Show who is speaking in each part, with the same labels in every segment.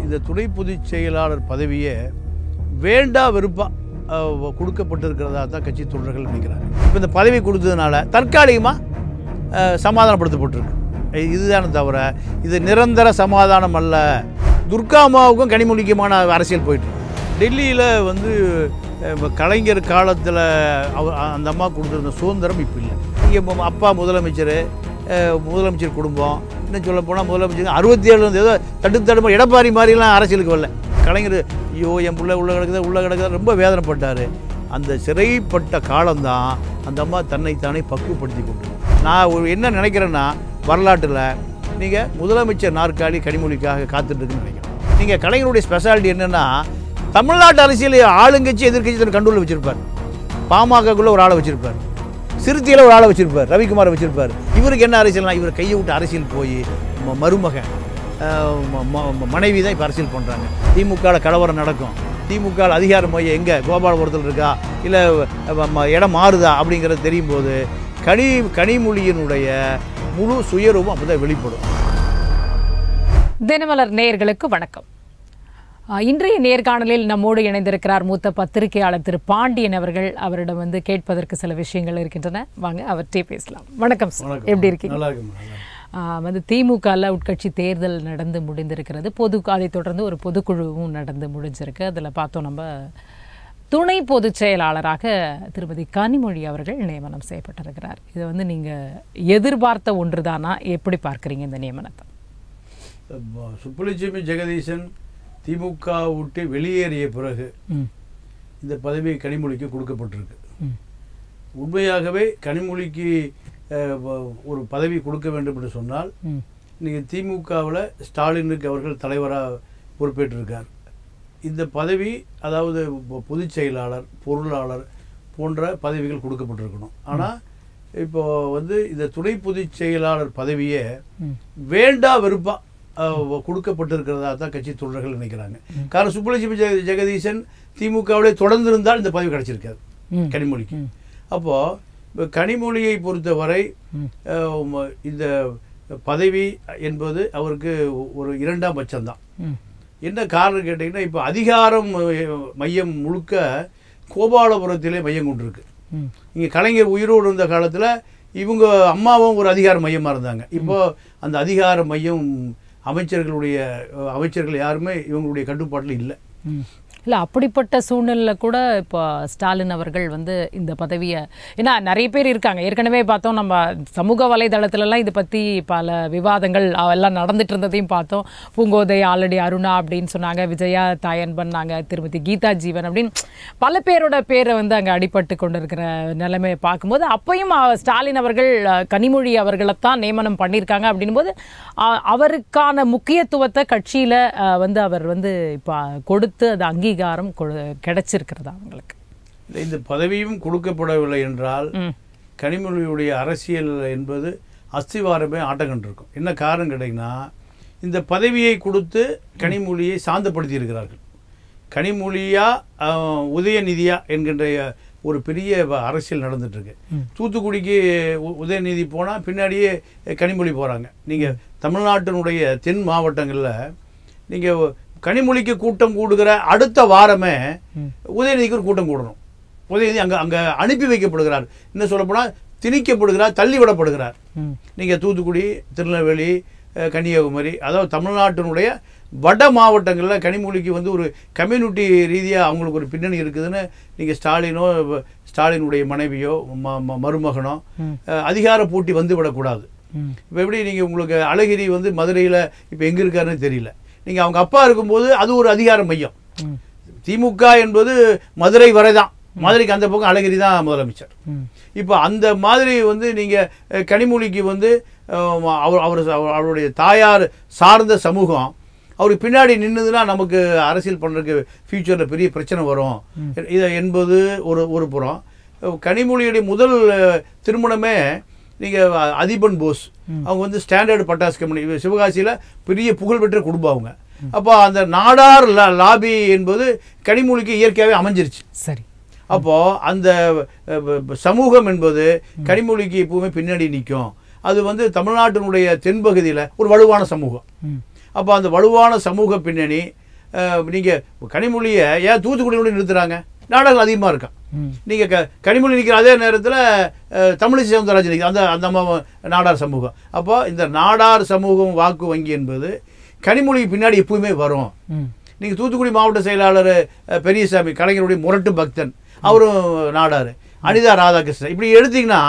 Speaker 1: இந்த துணை பொதுச் செயலாளர் பதவியை வேண்டா வெறுப்பா அஹ், கொடுக்கப்பட்டிருக்கிறதா தான் கட்சி தொண்டர்கள் நினைக்கிறாங்க இப்போ இந்த பதவி கொடுத்ததுனால தற்காலிகமாக சமாதானப்படுத்தப்பட்டிருக்கு இ- இதுதானே தவிர இது நிரந்தர சமாதானம் அல்ல துர்காமாவுக்கும் கனிமொழிக்குமான அரசியல் போயிட்டு இருக்கு. டெல்லியில் வந்து அஹ், கலைஞர் காலத்தில் அவ அந்த அம்மா கொடுத்துருந்த சுதந்திரம் இப்போ இல்லை இங்கே அப்பா முதலமைச்சர் அஹ், முதலமைச்சர் குடும்பம் இன்னும் சொல்ல போனால் முதலமைச்சர் அறுபத்தி ஏழு ஏதோ தட்டு தடுப்பு எடப்பாடி மாதிரிலாம் அரசியலுக்கு வரல கலைஞர் ஐயோ என் பிள்ளை உள்ள கிடக்குது உள்ள கிடக்குது ரொம்ப வேதனைப்பட்டார் அந்த சிறைப்பட்ட காலம்தான் அந்த அம்மா தன்னைத்தானே பக்குவப்படுத்தி கொண்டு நான் ஒரு என்ன நினைக்கிறேன்னா வரலாற்றில் நீங்கள் முதலமைச்சர் நாற்காலி கனிமொழிக்காக காத்துட்ருக்குன்னு நினைக்கிறேன் நீங்கள் கலைஞருடைய ஸ்பெஷாலிட்டி என்னென்னா தமிழ்நாட்டு அரசியல் ஆளுங்கட்சி எதிர்க்கட்சி தன் கண்ட்ரோலில் வச்சுருப்பார் பாமகக்குள்ளே ஒரு ஆளை வச்சுருப்பார் சிறுத்தையில் ஒரு ஆளை வச்சிருப்பார் ரவிக்குமார் வச்சிருப்பார் இவருக்கு என்ன அரசியல்னா இவர் கையை விட்டு அரசியல் போய் ம- மருமகன் அஹ், ம- ம- மனைவி தான் இப்போ அரசியல் பண்ணுறாங்க திமுகவில் கலவரம் நடக்கும் திமுக அதிகார மையம் எங்கே கோபாலபுரத்தில் இருக்கா இல்லை இடம் மாறுதா அப்படிங்கிறது தெரியும் போது கனி கனிமொழியினுடைய முழு சுயரூபம் அப்போ தான் வெளிப்படும்
Speaker 2: தினமலர் நேயர்களுக்கு வணக்கம் அஹ், இன்றைய நேர்காணலில் நம்மோடு இணைந்திருக்கிறார் மூத்த பத்திரிகையாளர் திரு பாண்டியன் அவர்கள் அவரிடம் வந்து கேட்பதற்கு சில விஷயங்கள் இருக்கின்றன வாங்க அவர்கிட்டே பேசலாம் வணக்கம் சார் எப்படி இருக்கீங்க
Speaker 1: நல்லா இருக்கு நல்லா இருக்கு.
Speaker 2: ஆஹ் வந்து திமுகவில் உட்கட்சி தேர்தல் நடந்து முடிந்திருக்கிறது பொது அதை தொடர்ந்து ஒரு பொதுக்குழுவும் நடந்து முடிஞ்சிருக்கு அதில் பார்த்தோம் நம்ம துணை பொதுச் செயலாளராக திருமதி கனிமொழி அவர்கள் நியமனம் செய்யப்பட்டிருக்கிறார் இதை வந்து நீங்கள் எதிர்பார்த்த ஒன்றுதானா எப்படி பார்க்குறீங்க இந்த நியமனத்தை
Speaker 1: ப- சுப்புலட்சுமி ஜெகதீசன் திமுக விட்டு வெளியேறிய பிறகு
Speaker 2: ம்
Speaker 1: இந்த பதவி கனிமொழிக்கு கொடுக்கப்பட்டிருக்கு
Speaker 2: ம்
Speaker 1: உண்மையாகவே கனிமொழிக்கு அஹ், வ- ஒரு பதவி கொடுக்க வேண்டும் என்று சொன்னால்
Speaker 2: ம்
Speaker 1: இன்னைக்கு திமுகவில் ஸ்டாலினுக்கு அவர்கள் தலைவராக பொறுப்பேற்றிருக்கார் இந்த பதவி அதாவது பொ- பொதுச் செயலாளர் பொருளாளர் போன்ற பதவிகள் கொடுக்கப்பட்டிருக்கணும் ஆனால் இப்போ வந்து இந்த துணை பொதுச் செயலாளர் பதவியை
Speaker 2: ம்
Speaker 1: வேண்டா வெறுப்பா அஹ், கொடுக்கப்பட்டிருக்கிறதா தான் கட்சி தொண்டர்கள் நினைக்கிறாங்க காரணம் சுப்புலட்சுமி ஜெக ஜெகதீசன் திமுகவிலே தொடர்ந்து இருந்தால் இந்த பதவி கிடைச்சிருக்காது
Speaker 2: ம்
Speaker 1: கனிமொழிக்கு
Speaker 2: ம்.
Speaker 1: அப்போ இப்ப கனிமொழியை பொறுத்தவரை
Speaker 2: ம்.
Speaker 1: அஹ், ம- இந்த பதவி என்பது அவருக்கு ஒரு இரண்டாம் பட்சம்தான்
Speaker 2: ம்
Speaker 1: என்ன காரணம் கேட்டிங்கன்னா இப்போ அதிகாரம் அஹ், மையம் முழுக்க கோபாலபுரத்திலே மையம் கொண்டிருக்கு
Speaker 2: ம்
Speaker 1: இங்கே கலைஞர் உயிரோடு இருந்த காலத்தில் இவங்க அம்மாவும் ஒரு அதிகார மையமாக இருந்தாங்க இப்போ அந்த அதிகார மையம் அமைச்சர்களுடைய அஹ், அமைச்சர்கள் யாருமே இவங்களுடைய கட்டுப்பாட்டில் இல்லை
Speaker 2: ம். இல்ல அப்படிப்பட்ட சூழ்நிலையில கூட இப்போ ஸ்டாலின் அவர்கள் வந்து இந்த பதவியை ஏன்னா நிறைய பேர் இருக்காங்க ஏற்கனவே பார்த்தோம் நம்ம சமூக வலைதளத்துலலாம் இதை பற்றி பல விவாதங்கள் அஹ், எல்லாம் நடந்துட்டு இருந்ததையும் பார்த்தோம் பூங்கோதை ஆல்ரெடி அருணா அப்படின்னு சொன்னாங்க விஜயா தாயன் பண்ணாங்க திருமதி கீதா ஜீவன் அப்படின்னு பல பேரோட பேரை வந்து அங்கே அடிபட்டு கொண்டு இருக்கிற நிலைமையை பார்க்கும்போது அப்பயும் அஹ், ஸ்டாலின் அவர்கள் அஹ், கனிமொழி அவர்களைத்தான் நியமனம் பண்ணியிருக்காங்க அப்படின்னும் போது அஹ், அவருக்கான முக்கியத்துவத்தை கட்சியில் வந்து அவர் வந்து இப்போ கொடுத்து அது அங்கீகாரம் கொடு- கிடைச்சிருக்கிறதா அவங்களுக்கு
Speaker 1: இந்த- இந்த பதவியும் கொடுக்கப்படவில்லை என்றால்
Speaker 2: ம்
Speaker 1: கனிமொழியுடைய அரசியல் என்பது அஸ்திவாரமே ஆட்டம் கண்டிருக்கும் என்ன காரணம் கேட்டிங்கன்னா இந்த பதவியை கொடுத்து கனிமொழியை சாந்தப்படுத்தி இருக்கிறார்கள் கனிமொழியா அஹ், உதயநிதியா என்கின்ற ஒரு பெரிய வ- அரசியல் நடந்துட்டு இருக்கு
Speaker 2: ம்.
Speaker 1: தூத்துக்குடிக்கு உ- உதயநிதி போனால் பின்னாடியே கனிமொழி போகிறாங்க நீங்கள் தமிழ்நாட்டினுடைய தென் மாவட்டங்களில் நீங்கள் கனிமொழிக்கு கூட்டம் கூடுகிற அடுத்த வாரமே
Speaker 2: ம்.
Speaker 1: உதயநிதிக்கு ஒரு கூட்டம் கூடணும் உதயநிதி அங்கே அங்கே அனுப்பி வைக்கப்படுகிறார் இன்னும் சொல்லப்போனால் திணிக்கப்படுகிறார் தள்ளிவிடப்படுகிறார்
Speaker 2: ம்
Speaker 1: நீங்கள் தூத்துக்குடி திருநெல்வேலி அஹ், கன்னியாகுமரி அதாவது தமிழ்நாட்டினுடைய வட மாவட்டங்களில் கனிமொழிக்கு வந்து ஒரு கம்யூனிட்டி ரீதியாக அவங்களுக்கு ஒரு பின்னணி இருக்குதுன்னு நீங்கள் ஸ்டாலினோ வ- ஸ்டாலினுடைய மனைவியோ ம ம- மருமகனோ
Speaker 2: ம்.
Speaker 1: அஹ், அதிகார போட்டி வந்து விடக்கூடாது
Speaker 2: ம்
Speaker 1: இப்போ எப்படி நீங்கள் உங்களுக்கு அழகிரி வந்து மதுரையில் இப்போ எங்கே இருக்காருன்னு தெரியல நீங்கள் அவங்க அப்பா இருக்கும்போது அது ஒரு அதிகார மையம்
Speaker 2: ம்
Speaker 1: திமுக என்பது மதுரை வரை தான் மதுரைக்கு அந்த பக்கம் அழகிரி தான் முதலமைச்சர்
Speaker 2: ம்
Speaker 1: இப்போ அந்த மாதிரி வந்து நீங்கள் கனிமொழிக்கு வந்து அஹ், அவர் அவர் அவர்- அவருடைய தாயார் சார்ந்த சமூகம் அவருக்கு பின்னாடி நின்றுதுன்னா நமக்கு அரசியல் பண்ணுறதுக்கு ஃப்யூச்சரில் பெரிய பிரச்சனை வரும் இதை என்பது ஒரு ஒரு புறம் கனிமொழியுடைய முதல் அஹ், திருமணமே நீங்கள் அதிபன் போஸ் அவங்க வந்து ஸ்டாண்டர்டு பட்டாசு கம்பெனி சிவகாசியில் பெரிய புகழ்பெற்ற குடும்பம் அவங்க அப்போ அந்த நாடார் லா- லாபி என்பது கனிமொழிக்கு இயற்கையாகவே அமைஞ்சிருச்சு
Speaker 2: சரி
Speaker 1: அப்போ அந்த அஹ், ப- சமூகம் என்பது கனிமொழிக்கு எப்பவுமே பின்னாடி நிற்கும் அது வந்து தமிழ்நாட்டினுடைய தென்பகுதியில் ஒரு வலுவான சமூகம்
Speaker 2: ம்
Speaker 1: அப்போ அந்த வலுவான சமூக பின்னணி நீங்கள் கனிமொழியை ஏன் தூத்துக்குடியோட நிறுத்துறாங்க நாடகம் அதிகமாக இருக்கான்
Speaker 2: ம்.
Speaker 1: நீங்கள் க கனிமொழி நிற்கிற அதே நேரத்தில் தமிழிசை சவுந்தரராஜன் நிற்கிற அந்த அந்த அம்மா நாடார் சமூகம் அப்போ இந்த நாடார் சமூகம் வாக்கு வங்கி என்பது கனிமொழி பின்னாடி எப்பவுமே வரும்
Speaker 2: ம்.
Speaker 1: நீங்கள் தூத்துக்குடி மாவட்ட செயலாளர் அஹ், பெரியசாமி கலைஞருடைய முரட்டு பக்தன் அவரும் நாடார் அனிதா ராதாகிருஷ்ணன் இப்படி எடுத்தீங்கன்னா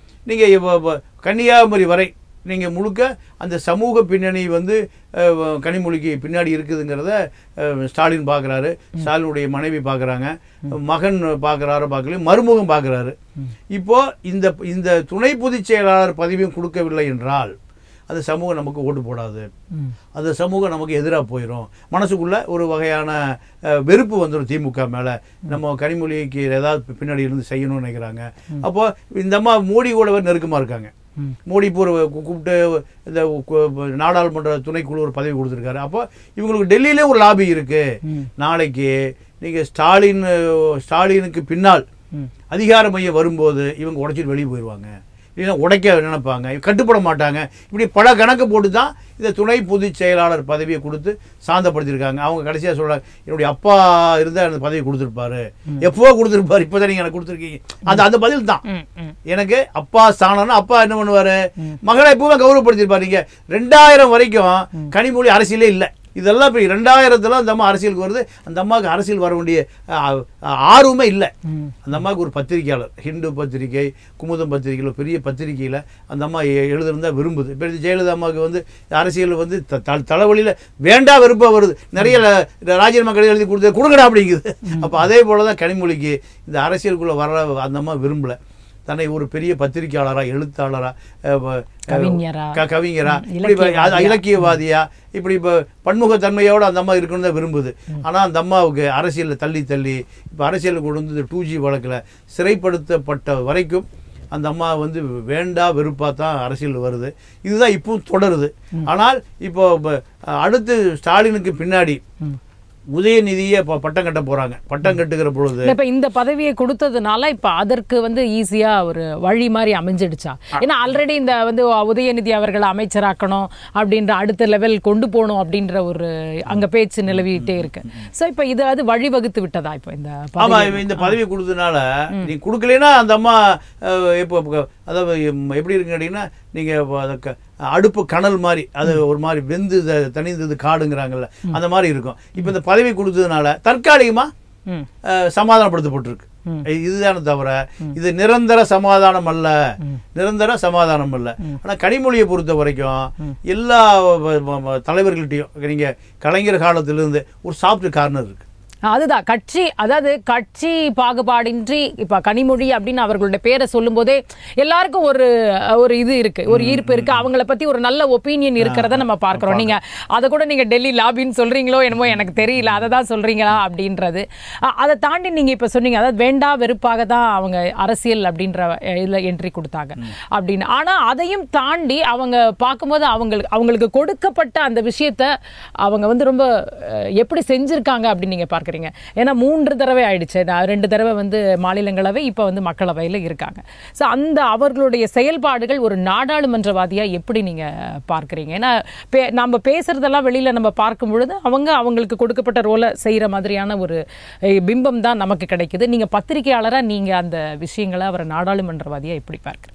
Speaker 1: நீங்கள் கன்னியாகுமரி வரை நீங்கள் முழுக்க அந்த சமூக பின்னணி வந்து அஹ், கனிமொழிக்கு பின்னாடி இருக்குதுங்கிறத அஹ், ஸ்டாலின் பார்க்குறாரு ஸ்டாலினுடைய மனைவி பார்க்குறாங்க மகன் பார்க்குறாரு பார்க்கல மருமகன் பார்க்குறாரு இப்போ இந்த இந்த துணை பொதுச் செயலாளர் பதவியும் கொடுக்கவில்லை என்றால் அந்த சமூகம் நமக்கு ஓட்டு போடாது
Speaker 2: ம்.
Speaker 1: அந்த சமூகம் நமக்கு எதிராக போயிடும் மனசுக்குள்ள ஒரு வகையான அஹ், வெறுப்பு வந்துடும் திமுக மேலே நம்ம கனிமொழிக்கு ஏதாவது பின்னாடி இருந்து செய்யணும்னு நினைக்கிறாங்க அப்போ இந்த அம்மா மோடி கூட நெருக்கமாக இருக்காங்க
Speaker 2: ம்.
Speaker 1: மோடி இப்போ ஒரு கூ- கூப்பிட்டு இந்த கு- நாடாளுமன்ற துணைக்குழு ஒரு பதவி கொடுத்துருக்காரு அப்போ இவங்களுக்கு டெல்லியிலே ஒரு லாபி இருக்கு
Speaker 2: ம்.
Speaker 1: நாளைக்கு நீங்கள் ஸ்டாலின் ஸ்டாலினுக்கு பின்னால்
Speaker 2: ம்.
Speaker 1: அதிகார மையம் வரும்போது இவங்க உடைச்சிட்டு வெளியே போயிடுவாங்க இல்லைன்னா உடைக்க நினைப்பாங்க கட்டுப்பட மாட்டாங்க இப்படி பல கணக்கு போட்டு தான் இந்த துணை பொதுச் செயலாளர் பதவியை கொடுத்து சாந்தப்படுத்தியிருக்காங்க அவங்க கடைசியாக சொல்றாங்க என்னுடைய அப்பா இருந்தால் எனக்கு பதவி கொடுத்துருப்பாரு எப்போ கொடுத்துருப்பாரு இப்போ தான் நீங்கள் எனக்கு கொடுத்துருக்கீங்க அந்த அந்த பதில் தான்
Speaker 2: ம். ம்.
Speaker 1: எனக்கு அப்பா ஸ்தானம்னா அப்பா என்ன பண்ணுவாரு மகளை எப்பவுமே கௌரவப்படுத்திருப்பாரு நீங்க ரெண்டாயிரம் வரைக்கும் கனிமொழி அரசியலே இல்லை இதெல்லாம் இப்போ ரெண்டாயிரத்துல அந்த அம்மா அரசியலுக்கு வருது அந்த அம்மாவுக்கு அரசியல் வர வேண்டிய அஹ், அஹ், ஆர்வமே இல்லை
Speaker 2: ம்.
Speaker 1: அந்த அம்மாவுக்கு ஒரு பத்திரிகையாளர் ஹிந்து பத்திரிகை குமுதம் பத்திரிகையில் பெரிய பத்திரிகையில் அந்த அம்மா எ- எழுதுறதா விரும்புது இப்போ இது ஜெயலலிதா அம்மாவுக்கு வந்து அரசியல் வந்து த- த- தலைவலியில் வேண்டா வெறுப்பா வருது நிறைய ல- ராஜினாமா கடிதம் எழுதி கொடுத்து கொடுங்கடா அப்படிங்குது அப்போ அதே போல தான் கனிமொழிக்கு இந்த அரசியலுக்குள்ளே வர அந்த அம்மா விரும்பலை தன்னை ஒரு பெரிய பத்திரிகையாளராக எழுத்தாளராக
Speaker 2: கவிஞரா.
Speaker 1: கவிஞரா
Speaker 2: ம்,
Speaker 1: இப்படி இப்ப
Speaker 2: இலக்கியவாதியா.
Speaker 1: அது இலக்கியவாதியா இப்படி இப்போ பன்முகத்தன்மையோட அந்த அம்மா இருக்கணும்னு தான் விரும்புது ஆனால் அந்த அம்மாவுக்கு அரசியலில் தள்ளி தள்ளி இப்போ அரசியலுக்கு கொண்டு வந்து டூ ஜி வழக்கில் சிறைப்படுத்தப்பட்ட வரைக்கும் அந்த அம்மா வந்து வேண்டா வெறுப்பாக தான் அரசியல் வருது இதுதான் இப்பவும் தொடருது ஆனால் இப்போ ப- அடுத்து ஸ்டாலினுக்கு பின்னாடி
Speaker 2: ம்.
Speaker 1: உதயநிதியை இப்போ பட்டம் கட்ட போகிறாங்க பட்டம் கட்டுகிற பொழுது
Speaker 2: இல்ல, இப்ப இந்த பதவியை கொடுத்ததுனால இப்ப அதற்கு வந்து ஈஸியா ஒரு வழி மாதிரி அமைஞ்சிடுச்சா ஏன்னா ஆல்ரெடி இந்த வந்து உதயநிதி அவர்களை அமைச்சராக்கணும் அப்படின்ற அடுத்த லெவல் கொண்டு போகணும் அப்படின்ற ஒரு அங்க பேச்சு நிலவிட்டே இருக்கு சோ இப்ப இது அது வழிவகுத்து விட்டதா இப்போ இந்த
Speaker 1: ஆமா
Speaker 2: பதவி?
Speaker 1: இவன் இந்த பதவி கொடுத்ததுனால நீ கொடுக்கலைன்னா அந்த அம்மா அஹ், இப்போ இப்போ, அதாவது எம், எப்படி இருக்குன்னு கேட்டீங்கன்னா நீங்க இப்போ அதை க- அடுப்பு கனல் மாதிரி அது ஒரு மாதிரி வெந்து த- தணிந்தது காடுங்கிறாங்கல்ல அந்த மாதிரி இருக்கும் இப்போ இந்த பதவி கொடுத்ததுனால தற்காலிகமா
Speaker 2: ம்.
Speaker 1: அஹ், சமாதானப்படுத்தப்பட்டிருக்கு
Speaker 2: ம்.
Speaker 1: இதுதானே தவிர இது நிரந்தர சமாதானம் அல்ல நிரந்தர சமாதானம் அல்ல ஆனா கனிமொழியை பொறுத்த வரைக்கும் எல்லா வ- வ- வ- தலைவர்கள்ட்டையும் நீங்க கலைஞர் காலத்திலிருந்து ஒரு சாஃப்ட் கார்னர் இருக்கு
Speaker 2: அதுதான் கட்சி அதாவது கட்சி பாகுபாடின்றி இப்ப கனிமொழி அப்படின்னு அவர்களுடைய பேரை சொல்லும் போதே எல்லாருக்கும் ஒரு ஒரு இது இருக்கு ஒரு ஈர்ப்பு இருக்கு அவங்கள பத்தி ஒரு நல்ல ஒப்பீனியன் இருக்கிறத நம்ம பார்க்கிறோம் நீங்க அதை கூட நீங்க டெல்லி லாபின்னு சொல்றீங்களோ என்னமோ எனக்கு தெரியல அதை தான் சொல்றீங்களா அப்படின்றது அ- அதை தாண்டி நீங்க இப்ப சொன்னீங்க அதாவது வேண்டா வெறுப்பாக தான் அவங்க அரசியல் அப்படின்ற அஹ், இதுல என்ட்ரி கொடுத்தாங்க அப்படின்னு ஆனா அதையும் தாண்டி அவங்க பார்க்கும்போது அவங்களுக்கு அவங்களுக்கு கொடுக்கப்பட்ட அந்த விஷயத்த அவங்க வந்து ரொம்ப அஹ், எப்படி செஞ்சிருக்காங்க அப்படின்னு நீங்க பார்க்குறீங்க ஏன்னா மூன்று தடவை ஆயிடுச்சு நான் ரெண்டு தடவை வந்து மாநிலங்களவை இப்போ வந்து மக்களவையில் இருக்காங்க ஸோ அந்த அவர்களுடைய செயல்பாடுகள் ஒரு நாடாளுமன்றவாதியா எப்படி நீங்க பார்க்குறீங்க ஏன்னா பே நம்ம பேசுறதெல்லாம் வெளியில நம்ம பார்க்கும் பொழுது அவங்க அவங்களுக்கு கொடுக்கப்பட்ட ரோலை செய்யற மாதிரியான ஒரு அஹ், பிம்பம் தான் நமக்கு கிடைக்குது நீங்க பத்திரிகையாளரா நீங்க அந்த விஷயங்களை அவரை நாடாளுமன்றவாதியா எப்படி பார்க்குறீங்க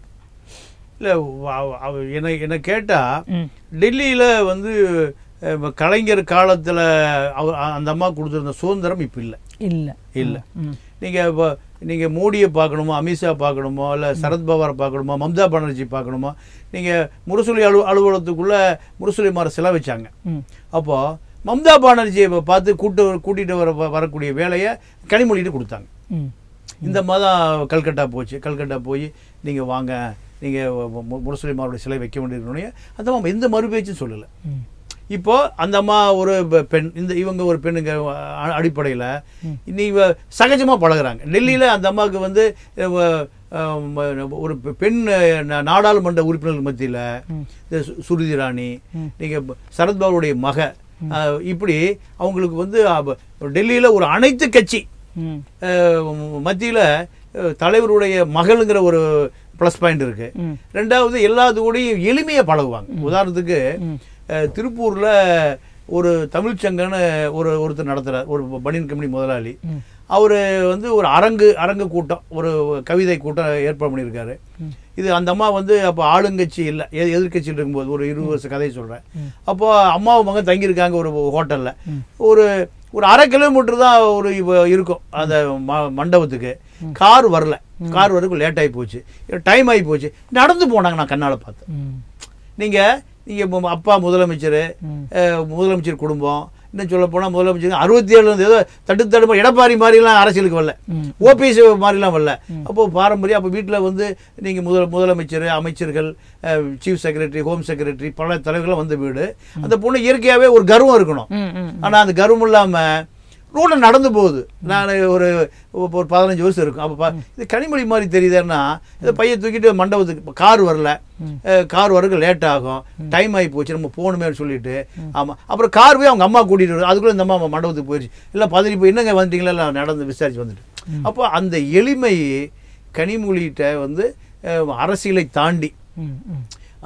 Speaker 1: இல்லை என்னை என்னை கேட்டால்
Speaker 2: ம்.
Speaker 1: டெல்லியில் வந்து அஹ், கலைஞர் காலத்தில் அவர் அந்த அம்மா கொடுத்துருந்த சுதந்திரம் இப்போ இல்லை
Speaker 2: இல்ல
Speaker 1: இல்லை
Speaker 2: ம்.
Speaker 1: நீங்கள் இப்போ நீங்கள் மோடியை பார்க்கணுமோ அமித்ஷா பார்க்கணுமோ இல்லை சரத்பவாரை பார்க்கணுமோ மம்தா பானர்ஜி பார்க்கணுமோ நீங்கள் முரசொலி அலு அலுவலகத்துக்குள்ளே முரசொலிமாரை செலவு வச்சாங்க
Speaker 2: ம்.
Speaker 1: அப்போது மம்தா பானர்ஜியை இப்ப பார்த்து கூட்டு கூட்டிகிட்டு வர வரக்கூடிய வேலையை கனிமொழிட்டு கொடுத்தாங்க
Speaker 2: ம்.
Speaker 1: இந்த மாதம் கல்கட்டா போச்சு கல்கட்டா போய் நீங்கள் வாங்க நீங்கள் முரசொலிமாருடைய சிலை வைக்க வேண்டியிருக்கணும் அந்த அம்மா எந்த மறு பேச்சும் சொல்லலை
Speaker 2: ம்.
Speaker 1: இப்போ அந்த அம்மா ஒரு பெ- பெண் இந்த இவங்க ஒரு பெண்ணுங்க அ- அடிப்படையில் இன்னைக்கு சகஜமாக பழகுறாங்க டெல்லியில் அந்த அம்மாவுக்கு வந்து அஹ், அஹ், ஒரு பெ- பெண் நா- நாடாளுமன்ற உறுப்பினர்கள் மத்தியில் இந்த சு- சுருதி ராணி நீங்கள் சரத்பவருடைய மக அஹ், இப்படி அவங்களுக்கு வந்து டெல்லியில் ஒரு அனைத்து கட்சி
Speaker 2: ம்.
Speaker 1: மத்தியில் தலைவருடைய மகள்ங்கிற ஒரு ப்ளஸ் பாயிண்ட் இருக்கு
Speaker 2: ம்.
Speaker 1: ரெண்டாவது எல்லாத்து கூடயும் எளிமையாக பழகுவாங்க உதாரணத்துக்கு அஹ், திருப்பூர்ல ஒரு தமிழ்ச்சங்கன்னு ஒரு ஒருத்தர் நடத்துகிறார் ஒரு பனியன் கம்பெனி முதலாளி அவர் வந்து ஒரு அரங்கு அரங்கு கூட்டம் ஒரு கவிதை கூட்டம் ஏற்பாடு பண்ணியிருக்காரு இது அந்த அம்மா வந்து அப்போ ஆளுங்கட்சி இல்லை எ- எதிர்க்கட்சியில் இருக்கும்போது ஒரு இருபது வருஷ கதையை சொல்கிறேன் அப்போ அம்மாவும் மகன் தங்கியிருக்காங்க ஒரு ஹோட்டலில் ஒரு ஒரு அரை கிலோமீட்டர் தான் ஒரு இவ- இருக்கும் அந்த ம- மண்டபத்துக்கு கார் வரல கார் வரதுக்கு லேட் ஆகி போச்சு டைம் ஆகி போச்சு நடந்து போனாங்க நான் கண்ணால் பார்த்தேன்
Speaker 2: ம்.
Speaker 1: நீங்கள் நீங்கள் அப்பா முதலமைச்சர் அஹ், முதலமைச்சர் குடும்பம் இன்னும் சொல்ல போனால் முதலமைச்சர் அறுபத்தி ஏழு ஏதோ தட்டு தடுப்பு எடப்பாடி மாதிரிலாம் அரசியலுக்கு வரல ஓபிஎஸ் மாதிரிலாம் வரல அப்போ பாரம்பரியம் அப்போ வீட்டில் வந்து நீங்கள் முதல் முதலமைச்சர் அமைச்சர்கள் சீஃப் செக்ரட்டரி ஹோம் செக்ரட்டரி பல தலைவர்கள்லாம் வந்த வீடு அந்த பொண்ணு இயற்கையாகவே ஒரு கர்வம் இருக்கணும்
Speaker 2: ம், ம்.
Speaker 1: ஆனால் அந்த கர்வம் இல்லாமல் ரோட்டில் நடந்து போகுது நான் ஒரு ஒரு பதினஞ்சு வருஷம் இருக்கும் அப்போ இது கனிமொழி மாதிரி தெரியுதுன்னா இந்த பையன் தூக்கிட்டு மண்டபத்துக்கு கார் வரல கார் வரக்கு லேட் ஆகும் டைம் ஆகி போச்சு நம்ம போகணுமே சொல்லிட்டு ஆமாம் அப்புறம் கார் போய் அவங்க அம்மா கூட்டிகிட்டு வரும் அதுக்குள்ளே இந்த அம்மா மண்டபத்துக்கு போயிடுச்சு இல்லை பதறி போய் என்னங்க வந்துட்டீங்களா இல்லை நடந்து விசாரிச்சு வந்துட்டு அப்போ அந்த எளிமை கனிமொழிகிட்ட வந்து அஹ், அரசியலை தாண்டி
Speaker 2: ம், ம்.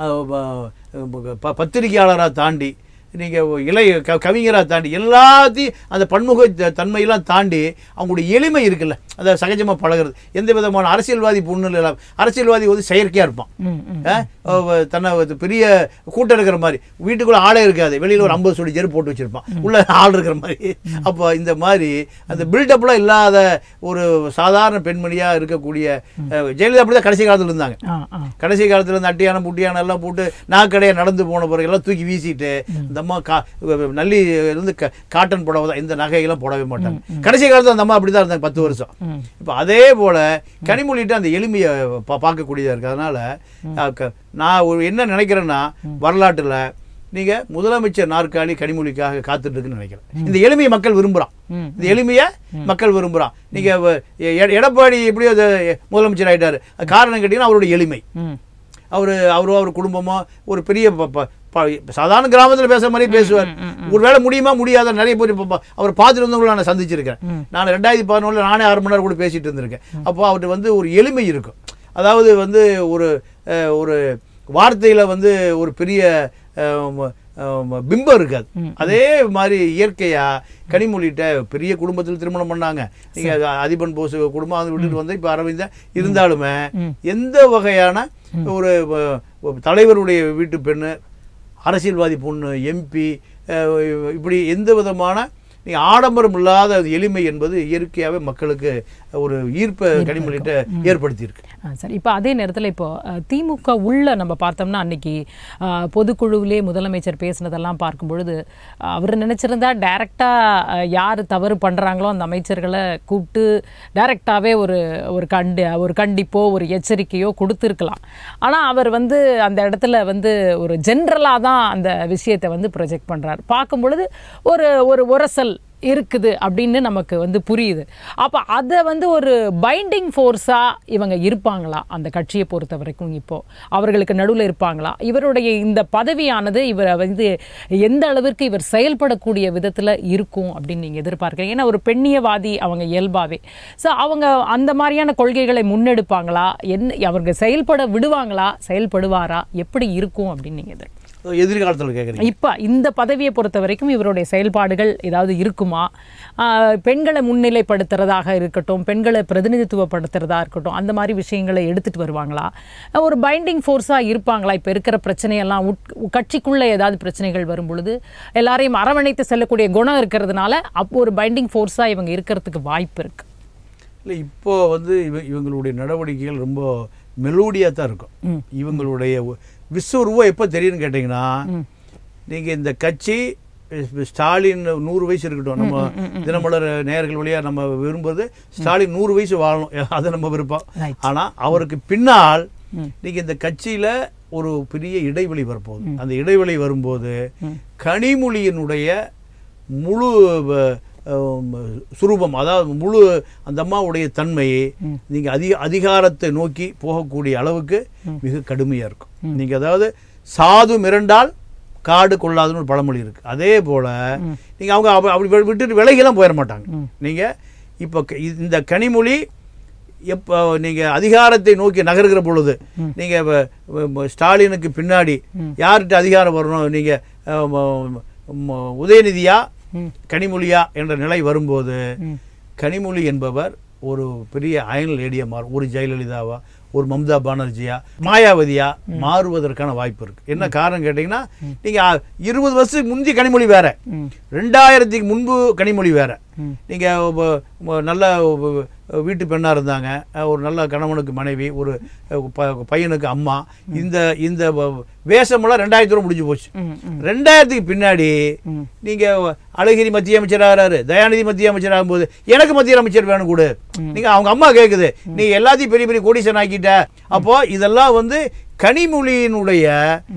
Speaker 1: பத்திரிகையாளராக தாண்டி நீங்கள் இளைய க கவிஞராக தாண்டி எல்லாத்தையும் அந்த பன்முக த- தன்மையெல்லாம் தாண்டி அவங்களுடைய எளிமை இருக்குல்ல அதை சகஜமாக பழகுறது எந்த விதமான அரசியல்வாதி பொண்ணு இல்லை அரசியல்வாதி வந்து செயற்கையாக இருப்பான்
Speaker 2: ம், ம்.
Speaker 1: ஆ? அவ தன்னை ஒரு பெரிய கூட்டம் இருக்கிற மாதிரி வீட்டுக்குள்ள ஆளே இருக்காது வெளியில் ஒரு ஐம்பது சொல்லி செருப்பு போட்டு வச்சிருப்பான் உள்ள ஆள் இருக்கிற மாதிரி அப்போ இந்த மாதிரி அந்த பில்டப்லாம் இல்லாத ஒரு சாதாரண பெண்மணியாக இருக்கக்கூடிய அஹ், ஜெயலலிதா அப்படி தான் கடைசி காலத்தில் இருந்தாங்க
Speaker 2: ஆ, ஆ.
Speaker 1: கடைசி காலத்துல இந்த அட்டியான புட்டியான எல்லாம் போட்டு நாக்கடையை நடந்து போன பிறகு எல்லாம் தூக்கி வீசிட்டு இந்த அம்மா கா நல்லி இருந்து க- காட்டன் புடவை தான் இந்த நகையெல்லாம் போடவே மாட்டாங்க கடைசி காலத்துல அந்த அம்மா அப்படி தான் இருந்தாங்க பத்து வருஷம்
Speaker 2: ம்.
Speaker 1: இப்போ அதே போல கனிமொழிட்டு அந்த எளிமையை பா பார்க்கக்கூடியதாக இருக்கு அதனால அஹ், க- நான் ஒரு என்ன நினைக்கிறேன்னா வரலாற்றுல நீங்க முதலமைச்சர் நாற்காலி கனிமொழிக்காக காத்துட்டு இருக்குன்னு நினைக்கிறேன் இந்த எளிமையை மக்கள் விரும்புறான்
Speaker 2: ம்.
Speaker 1: இந்த எளிமையை மக்கள் விரும்புறான் நீங்க வ- எ- எடப்பாடி எப்படியோ அது முதலமைச்சர் ஆயிட்டாரு அது காரணம் கேட்டீங்கன்னா அவருடைய எளிமை
Speaker 2: ம்.
Speaker 1: அவர் அவரோ அவர் குடும்பமோ ஒரு பெரிய ப- ப- ப- சாதாரண கிராமத்தில் பேசுற மாதிரி பேசுவார் ஒரு வேளை முடியுமா முடியாத நிறைய பேர் இப்போ அவர் பார்த்துட்டு வந்தவங்களை நான் சந்திச்சிருக்கேன் நான் ரெண்டாயிரத்தி பதினொன்றில் நானே ஆறு மணி நேரம் கூட பேசிட்டு இருந்திருக்கேன் அப்போ அவர்கிட்ட வந்து ஒரு எளிமை இருக்கும் அதாவது வந்து ஒரு அஹ், ஒரு வார்த்தையில் வந்து ஒரு பெரிய அஹ், ம- அஹ், ம- பிம்பம் இருக்காது அதே மாதிரி இயற்கையா கனிமொழிகிட்ட பெரிய குடும்பத்தில் திருமணம் பண்ணாங்க நீங்க அதிபன் போஸ் குடும்பம் அது விட்டுட்டு வந்து இப்போ அரவிந்தன் இருந்தாலுமே எந்த வகையான ஒரு அஹ், ஒரு தலைவருடைய வீட்டு பெண்ணு அரசியல்வாதி பொண்ணு எம்பி இப்படி எந்த விதமான நீ ஆடம்பரம் இல்லாத அது எளிமை என்பது இயற்கையாகவே மக்களுக்கு ஒரு ஈர்ப்பை கனிமொழிகிட்ட ஏற்படுத்தியிருக்கு
Speaker 2: ஆ, சரி இப்போ அதே நேரத்தில் இப்போ அஹ், திமுக உள்ள நம்ம பார்த்தோம்னா அன்னைக்கு அஹ், பொதுக்குழுவிலே முதலமைச்சர் பேசினதெல்லாம் பார்க்கும் பொழுது அஹ், அவர் நினைச்சிருந்தா டைரெக்டாக யார் தவறு பண்ணுறாங்களோ அந்த அமைச்சர்களை கூப்பிட்டு டைரெக்டாகவே ஒரு ஒரு கண்டு ஒரு கண்டிப்போ ஒரு எச்சரிக்கையோ கொடுத்துருக்கலாம் ஆனால் அவர் வந்து அந்த இடத்துல வந்து ஒரு ஜென்ரலாக தான் அந்த விஷயத்தை வந்து ப்ரொஜெக்ட் பண்ணுறார் பார்க்கும் பொழுது ஒரு ஒரு உரசல் இருக்குது அப்படின்னு நமக்கு வந்து புரியுது அப்போ அதை வந்து ஒரு பைண்டிங் ஃபோர்ஸாக இவங்க இருப்பாங்களா அந்த கட்சியை பொறுத்த வரைக்கும் இப்போ அவர்களுக்கு நடுவில் இருப்பாங்களா இவருடைய இந்த பதவியானது இவரை வந்து எந்த அளவிற்கு இவர் செயல்படக்கூடிய விதத்தில் இருக்கும் அப்படின்னு நீங்கள் எதிர்பார்க்குறீங்க ஏன்னா ஒரு பெண்ணியவாதி அவங்க இயல்பாகவே ஸோ அவங்க அந்த மாதிரியான கொள்கைகளை முன்னெடுப்பாங்களா என்ன அவர்கள் செயல்பட விடுவாங்களா செயல்படுவாரா எப்படி இருக்கும் அப்படின்னு நீங்கள் எதிர்பார்க்குறீங்க
Speaker 1: எதிர்காலத்தில் கேட்குறீங்க
Speaker 2: இப்போ இந்த பதவியை பொறுத்த வரைக்கும் இவருடைய செயல்பாடுகள் ஏதாவது இருக்குமா ஆஹ் பெண்களை முன்னிலைப்படுத்துறதாக இருக்கட்டும் பெண்களை பிரதிநிதித்துவப்படுத்துறதா இருக்கட்டும் அந்த மாதிரி விஷயங்களை எடுத்துட்டு வருவாங்களா ஒரு பைண்டிங் ஃபோர்ஸாக இருப்பாங்களா இப்போ இருக்கிற பிரச்சனையெல்லாம் உட் கட்சிக்குள்ளே ஏதாவது பிரச்சனைகள் வரும் பொழுது எல்லாரையும் அரவணைத்து செல்லக்கூடிய குணம் இருக்கிறதுனால அப்போ ஒரு பைண்டிங் ஃபோர்ஸாக இவங்க இருக்கிறதுக்கு வாய்ப்பு இருக்கு
Speaker 1: இல்லை இப்போ வந்து இவ இவங்களுடைய நடவடிக்கைகள் ரொம்ப மெலோடியாக தான் இருக்கும் இவங்களுடைய ஒ- விஸ்வரூபம் எப்போ தெரியும்னு கேட்டிங்கன்னா நீங்கள் இந்த கட்சி இப்ப ஸ்டாலின் நூறு வயசு இருக்கட்டும் நம்ம தினமலர் நேயர்கள் வழியாக நம்ம விரும்புறது ஸ்டாலின் நூறு வயசு வாழணும் அது நம்ம விருப்பம்
Speaker 2: Right.
Speaker 1: ஆனால் அவருக்கு பின்னால் நீங்கள் இந்த கட்சியில் ஒரு பெரிய இடைவெளி வரப்போகுது அந்த இடைவெளி வரும்போது கனிமொழியினுடைய முழு வ- அஹ், சுரூபம் அதாவது முழு அந்த அம்மாவுடைய தன்மையை நீங்க அதிக அதிகாரத்தை நோக்கி போகக்கூடிய அளவுக்கு மிக கடுமையா இருக்கும் நீங்க அதாவது சாது மிரண்டால் காடு கொள்ளாதுன்னு ஒரு பழமொழி இருக்கு அதே போல நீங்க அவங்க அப்ப- அப்படி வி- விட்டுட்டு விலகிலாம் போயிட மாட்டாங்க நீங்க இப்போ க- இந்த கனிமொழி எப்போ நீங்கள் அதிகாரத்தை நோக்கி நகர்கிற பொழுது நீங்கள் ஸ்டாலினுக்கு பின்னாடி யார்கிட்ட அதிகாரம் வரணும் நீங்கள் ம- உதயநிதியா
Speaker 2: ம்.
Speaker 1: கனிமொழியா என்ற நிலை வரும்போது
Speaker 2: ம்.
Speaker 1: கனிமொழி என்பவர் ஒரு பெரிய அயன் லேடியா மாறும் ஒரு ஜெயலலிதாவா ஒரு மம்தா பானர்ஜியா மாயாவதியா மாறுவதற்கான வாய்ப்பு இருக்கு என்ன காரணம் கேட்டிங்கன்னா நீங்க அ, இருபது வருஷத்துக்கு முந்தி கனிமொழி வேற
Speaker 2: ம்.
Speaker 1: ரெண்டாயிரத்துக்கு முன்பு கனிமொழி வேற
Speaker 2: ம்.
Speaker 1: நீங்க ஒ- ஒ- நல்ல ஒ- வீட்டு பெண்ணா இருந்தாங்க அஹ் ஒரு நல்ல கணவனுக்கு மனைவி ஒரு அஹ், ப- பையனுக்கு அம்மா இந்த இந்த வ- வேஷமெல்லாம் ரெண்டாயிரத்தோட முடிஞ்சு போச்சு
Speaker 2: ம். ம்.
Speaker 1: ரெண்டாயிரத்துக்கு பின்னாடி
Speaker 2: ம்.
Speaker 1: நீங்க அழகிரி மத்திய அமைச்சர் ஆகிறாரு தயாநிதி மத்திய அமைச்சர் ஆகும்போது எனக்கு மத்திய அமைச்சர் வேணும் கொடு நீங்க அவங்க அம்மா கேக்குது நீ எல்லாத்தையும் பெரிய பெரிய கோடீசன் ஆக்கிட்ட அப்போ இதெல்லாம் வந்து கனிமொழியினுடைய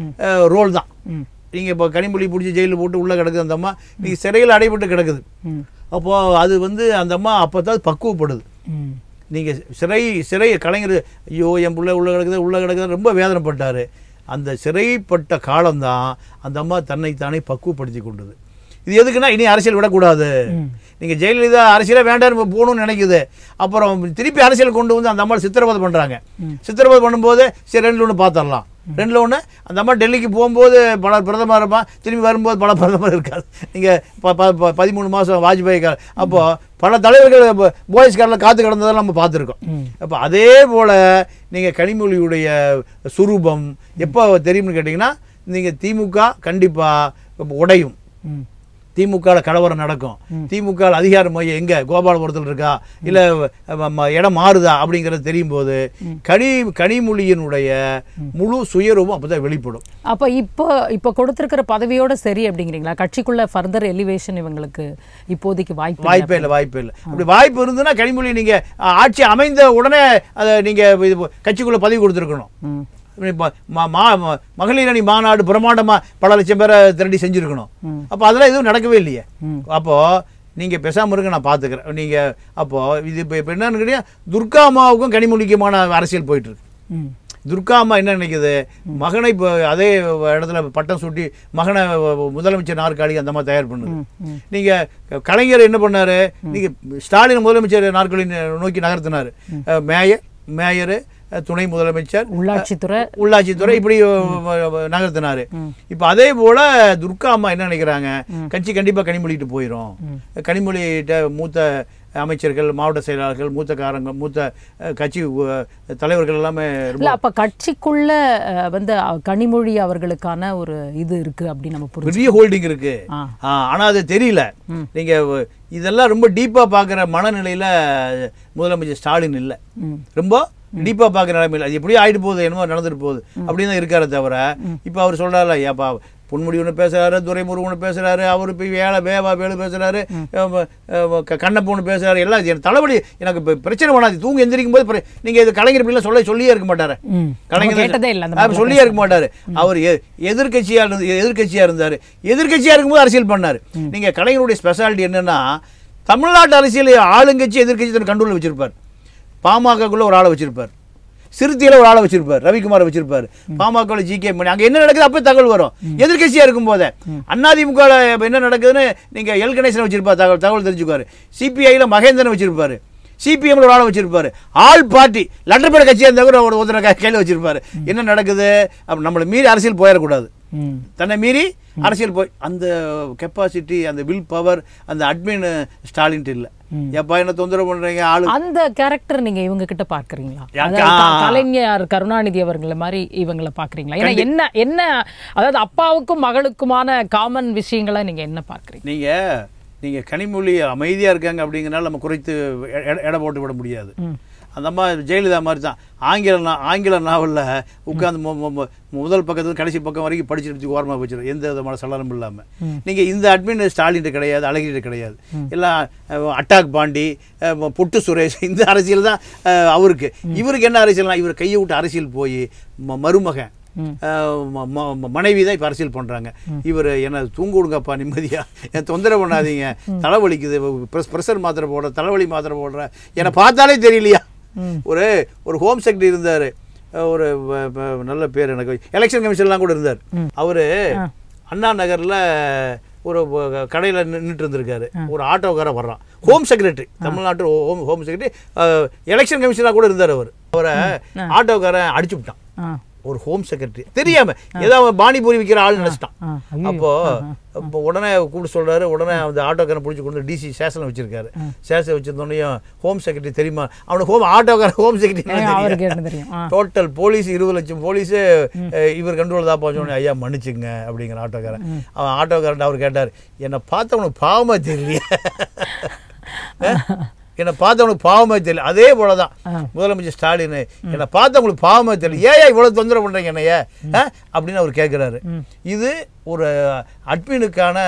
Speaker 1: ரோல் தான்
Speaker 2: ம்.
Speaker 1: நீங்க இப்போ கனிமொழி பிடிச்சி ஜெயிலில் போட்டு உள்ள கிடக்குது அந்த அம்மா நீங்க சிறையில் அடைபட்டு கிடக்குது
Speaker 2: ம்.
Speaker 1: அப்போ அது வந்து அந்த அம்மா அப்போ தான் பக்குவப்படுது
Speaker 2: ம்.
Speaker 1: நீங்க சிறை சிறை கலைஞர் ஐயோ என் பிள்ளை உள்ள கிடக்குது உள்ள கிடக்குது ரொம்ப வேதனைப்பட்டாரு அந்த சிறைப்பட்ட காலம்தான் அந்த அம்மா தன்னைத்தானே பக்குவப்படுத்தி கொண்டது இது எதுக்குன்னா இனி அரசியல் விடக்கூடாது
Speaker 2: ம்.
Speaker 1: நீங்க ஜெயலலிதா அரசியலே வேண்டாம் போகணும்னு நினைக்குது அப்புறம் திருப்பி அரசியல் கொண்டு வந்து அந்த அம்மா சித்திரவதை பண்றாங்க சித்திரவதை பண்ணும்போது சரி ரெண்டுல ஒன்று பார்த்துடலாம் ரெண்டுல ஒன்று அந்த அம்மா டெல்லிக்கு போகும்போது பல பிரதமர் இருப்பான் திரும்பி வரும்போது பல பிரதமர் இருக்காது நீங்க ப- ப- ப- பதிமூணு மாசம் வாஜ்பாய் கால அப்போ பல தலைவர்கள் போயஸ் காரில் காத்து கிடந்ததெல்லாம் நம்ம பார்த்துருக்கோம்
Speaker 2: ம்.
Speaker 1: அப்போ அதே போல நீங்க கனிமொழியுடைய சுரூபம் எப்போ தெரியும்னு கேட்டிங்கன்னா நீங்க திமுக கண்டிப்பா உடையும்
Speaker 2: ம்.
Speaker 1: திமுகவில் கலவரம் நடக்கும் திமுக ல அதிகார மையம் எங்க கோபாலபுரத்தில் இருக்கா இல்ல ம- ம- இடம் மாறுதா அப்படிங்கிறது தெரியும் போது கனி கனிமொழியினுடைய முழு சுயரூபம் அப்பதான் வெளிப்படும்
Speaker 2: அப்ப இப்போ இப்போ கொடுத்திருக்கிற பதவியோட சரி அப்படிங்கிறீங்களா கட்சிக்குள்ள ஃபர்தர் எலிவேஷன் இவங்களுக்கு இப்போதைக்கு வாய்ப்பு இல்ல.
Speaker 1: வாய்ப்பே இல்லை வாய்ப்பே இல்லை அப்படி வாய்ப்பு இருந்ததுன்னா கனிமொழி நீங்க அ, ஆட்சி அமைந்த உடனே அதை நீங்க இது கட்சிக்குள்ள பதவி கொடுத்துருக்கணும்
Speaker 2: ம்.
Speaker 1: இப்ப ம- மா- ம- மகளிர் அணி மாநாடு பிரம்மாண்டமா பல லட்சம் பேரை திரட்டி செஞ்சிருக்கணும்
Speaker 2: ம்.
Speaker 1: அப்போ அதெல்லாம் எதுவும் நடக்கவே இல்லையே
Speaker 2: ம்.
Speaker 1: அப்போ நீங்க பேசாம இருங்க நான் பாத்துக்கிறேன் நீங்க அப்போ இது இப்போ இப்போ என்னன்னு கேட்டீங்கன்னா துர்கா அம்மாவுக்கும் கனிமொழிக்குமான அரசியல் போயிட்டு இருக்கு
Speaker 2: ம்.
Speaker 1: துர்கா அம்மா என்ன நினைக்குது மகனை இப்போ அதே இடத்துல பட்டம் சூட்டி மகனை முதலமைச்சர் நாற்காலி அந்த மாதிரி தயார் பண்ணுது
Speaker 2: ம்.
Speaker 1: நீங்க கலைஞர் என்ன பண்ணாரு நீங்க ஸ்டாலின் முதலமைச்சர் நாற்காலி நோக்கி நகர்த்தினாரு அஹ், மேயர் மேயரு அஹ், துணை முதலமைச்சர்
Speaker 2: உள்ளாட்சித்துறை
Speaker 1: உள்ளாட்சித்துறை இப்படி அஹ், நகர்த்தினாரு இப்போ அதே போல துர்கா அம்மா என்ன நினைக்கிறாங்க கட்சி கண்டிப்பா கனிமொழிட்டு போயிடும் கனிமொழிகிட்ட மூத்த அமைச்சர்கள் மாவட்ட செயலாளர்கள் மூத்த காரங்க மூத்த அஹ், கட்சி அஹ், தலைவர்கள் எல்லாமே ரொம்ப
Speaker 2: இல்ல அப்ப கட்சிக்குள்ள அஹ், வந்து அஹ், கனிமொழி அவர்களுக்கான ஒரு இது இருக்கு அப்படின்னு நம்ம புரிஞ்சு
Speaker 1: பெரிய ஹோல்டிங் இருக்கு
Speaker 2: ஆ.
Speaker 1: ஆ, ஆனா அது தெரியல நீங்க வ- இதெல்லாம் ரொம்ப டீப்பா பாக்குற மனநிலையில முதலமைச்சர் ஸ்டாலின் இல்ல
Speaker 2: ம்.
Speaker 1: ரொம்ப டீப்பா பாக்குற நிலைமையில அது எப்படியும் ஆயிட்டு போகுது என்னமோ நடந்துட்டு போகுது அப்படின்னு தான் இருக்காரே தவிர இப்ப அவர் சொல்றாருல ஏப்பா பொன்முடி ஒன்று பேசுறாரு துரைமுரு ஒன்று பேசுறாரு அவர் போய் வேலை வேவா வேலு பேசுறாரு அஹ் அஹ் க- கண்ணப்ப ஒன்று பேசுறாரு எல்லாம் இது எனக்கு தலைவலி எனக்கு இப்ப பிரச்சனை பண்ணாது தூங்கி எந்திரிக்கும் போது பிர- நீங்க இது கலைஞர் இப்படிலாம் சொல்ல சொல்லியே இருக்க மாட்டாரு
Speaker 2: ம்.
Speaker 1: கலைஞர்
Speaker 2: நம்ம கேட்டதே இல்ல அந்த
Speaker 1: அவர்
Speaker 2: மாதிரி
Speaker 1: சொல்லியே இருக்க மாட்டாரு அவர் எ- எதிர்க்கட்சியா இருந்து எதிர்க்கட்சியா இருந்தாரு எதிர்க்கட்சியா இருக்கும்போது அரசியல் பண்ணாரு நீங்க கலைஞருடைய ஸ்பெஷாலிட்டி என்னன்னா தமிழ்நாட்டு அரசியல் ஆளுங்கட்சி எதிர்க்கட்சி தன் கண்ட்ரோல் வச்சிருப்பார் பாமகக்குள்ள ஒரு ஆளை வச்சிருப்பார் சிறுத்தையில ஒரு ஆளை வச்சிருப்பார் ரவிக்குமார் வச்சிருப்பார் பாமக ஜி கே மணி அங்க என்ன நடக்குது அப்போ தகவல் வரும் எதிர்க்கட்சியா இருக்கும் போதே அதிமுக என்ன நடக்குதுன்னு நீங்க எல் கணேசன் வச்சிருப்பார் தகவல் தகவல் தெரிஞ்சுக்குவாரு சிபிஐல மகேந்திரன் வச்சிருப்பாரு சிபிஎம்ல ஒரு ஆளை வச்சிருப்பாரு ஆல் பார்ட்டி லண்டர்பேட கட்சியா இருந்தா கூட ஒரு ஒருத்தரை க- கையில வச்சிருப்பாரு என்ன நடக்குது அப்ப நம்மளை மீறி அரசியல் போயிடக்கூடாது
Speaker 2: ம்.
Speaker 1: தன்னை மீறி அரசியல் போய் அந்த கெப்பாசிட்டி அந்த வில் பவர் அந்த அட்மின் ஸ்டாலின்ட்டு இல்லை எப்பா என்ன தொந்தரவு பண்றீங்க ஆளு
Speaker 2: அந்த கேரக்டர் நீங்க இவங்க கிட்ட பாக்குறீங்களா
Speaker 1: யாக்கா?
Speaker 2: அதாவது க- கலைஞர் கருணாநிதி அவங்கள மாதிரி இவங்கள பாக்குறீங்களா ஏன்னா என்ன என்ன அதாவது அப்பாவுக்கும் மகளுக்குமான காமன் விஷயங்களை நீங்க என்ன பாக்குறீங்க
Speaker 1: நீங்க நீங்க கனிமொழி அமைதியா இருக்காங்க அப்படிங்கறனால நம்ம குறைத்து எ- எ- எடை போட்டு விட முடியாது அந்த அம்மா ஜெயலலிதா மாதிரி தான் ஆங்கில நா- ஆங்கில நாவல்ல உட்கார்ந்து மு- மு- மு- முதல் பக்கத்துல கடைசி பக்கம் வரைக்கும் படிச்சுட்டு ஓரமாக வச்சிடும் எந்த விதமான சலனமும் இல்லாம நீங்க இந்த அட்மின் ஸ்டாலின் கிடையாது அழகிட்ட கிடையாது எல்லாம் அஹ், அட்டாக் பாண்டி அஹ், புட்டு சுரேஷ் இந்த அரசியல் தான் அஹ், அவருக்கு இவருக்கு என்ன அரசியல்னா இவர் கையை விட்டு அரசியல் போய் ம- மருமகன் அஹ் ம- ம- ம- மனைவி தான் இப்போ அரசியல் பண்ணுறாங்க இவர் என்ன தூங்க விடுங்கப்பா நிம்மதியா என் தொந்தரவு பண்ணாதீங்க தலைவலிக்குது ப்ரெஸ் ப்ரெஷர் மாத்திரை போடுற தலைவலி மாத்திரை போடுற என்னை பார்த்தாலே தெரியலையா ஒரு ஒரு ஹோம் செக்ரட்டரி இருந்தார் ஒரு வ- வ- நல்ல பேர் எனக்கு எலெக்ஷன் கமிஷன்லாம் கூட இருந்தார் அவர் அண்ணா நகரில் ஒரு கடையில் நின்றுட்டு இருந்திருக்காரு ஒரு ஆட்டோக்காரன் வர்றான் ஹோம் செக்ரட்டரி தமிழ்நாட்டு ஹோம் ஹோம் செக்ரட்டரி எலெக்ஷன் கமிஷனாக கூட இருந்தார் அவர் அவரை ஆட்டோக்காரன் அடிச்சு விட்டான்
Speaker 2: ஆ
Speaker 1: ஒரு ஹோம் செக்ரட்டரி தெரியாம ஏதோ அவன் பானிபூரி விற்கிற ஆள் நினைச்சிட்டான்
Speaker 2: ஆ, ஐயோ.
Speaker 1: அப்போ இப்போ உடனே கூப்பிட்டு சொல்றாரு உடனே அந்த ஆட்டோக்காரன் பிடிச்சி கொண்டு டிசி ஸ்டேஷனில் வச்சிருக்காரு ஸ்டேஷன் வச்சிருந்தோடனையும் ஹோம் செக்ரட்டரி தெரியுமா அவனுக்கு ஹோம் ஆட்டோக்காரன் ஹோம்
Speaker 2: ஏன்
Speaker 1: செக்ரட்டரி
Speaker 2: அவருக்கு என்ன தெரியும் ஆ.
Speaker 1: டோட்டல் போலீஸ் இருபது லட்சம் போலீஸு இவர் கண்ட்ரோல் தான் போச்சோன்னு ஐயா மன்னிச்சுங்க அப்படிங்கிற ஆட்டோக்காரன் அவன் ஆட்டோக்காரன் அவர் கேட்டார் என்னை பார்த்தவனுக்கு பாவமா தெரியலையே என்னை பார்த்தவனுக்கு பாவமே தெரியல அதே போல தான் முதலமைச்சர் ஸ்டாலின் என்னை பார்த்தவங்களுக்கு பாவமே தெரியல ஏன் இவ்வளோ தொந்தரவு பண்ணுறீங்க என்னைய ஆ? அப்படின்னு அவர் கேட்குறாரு இது ஒரு அட்மினுக்கான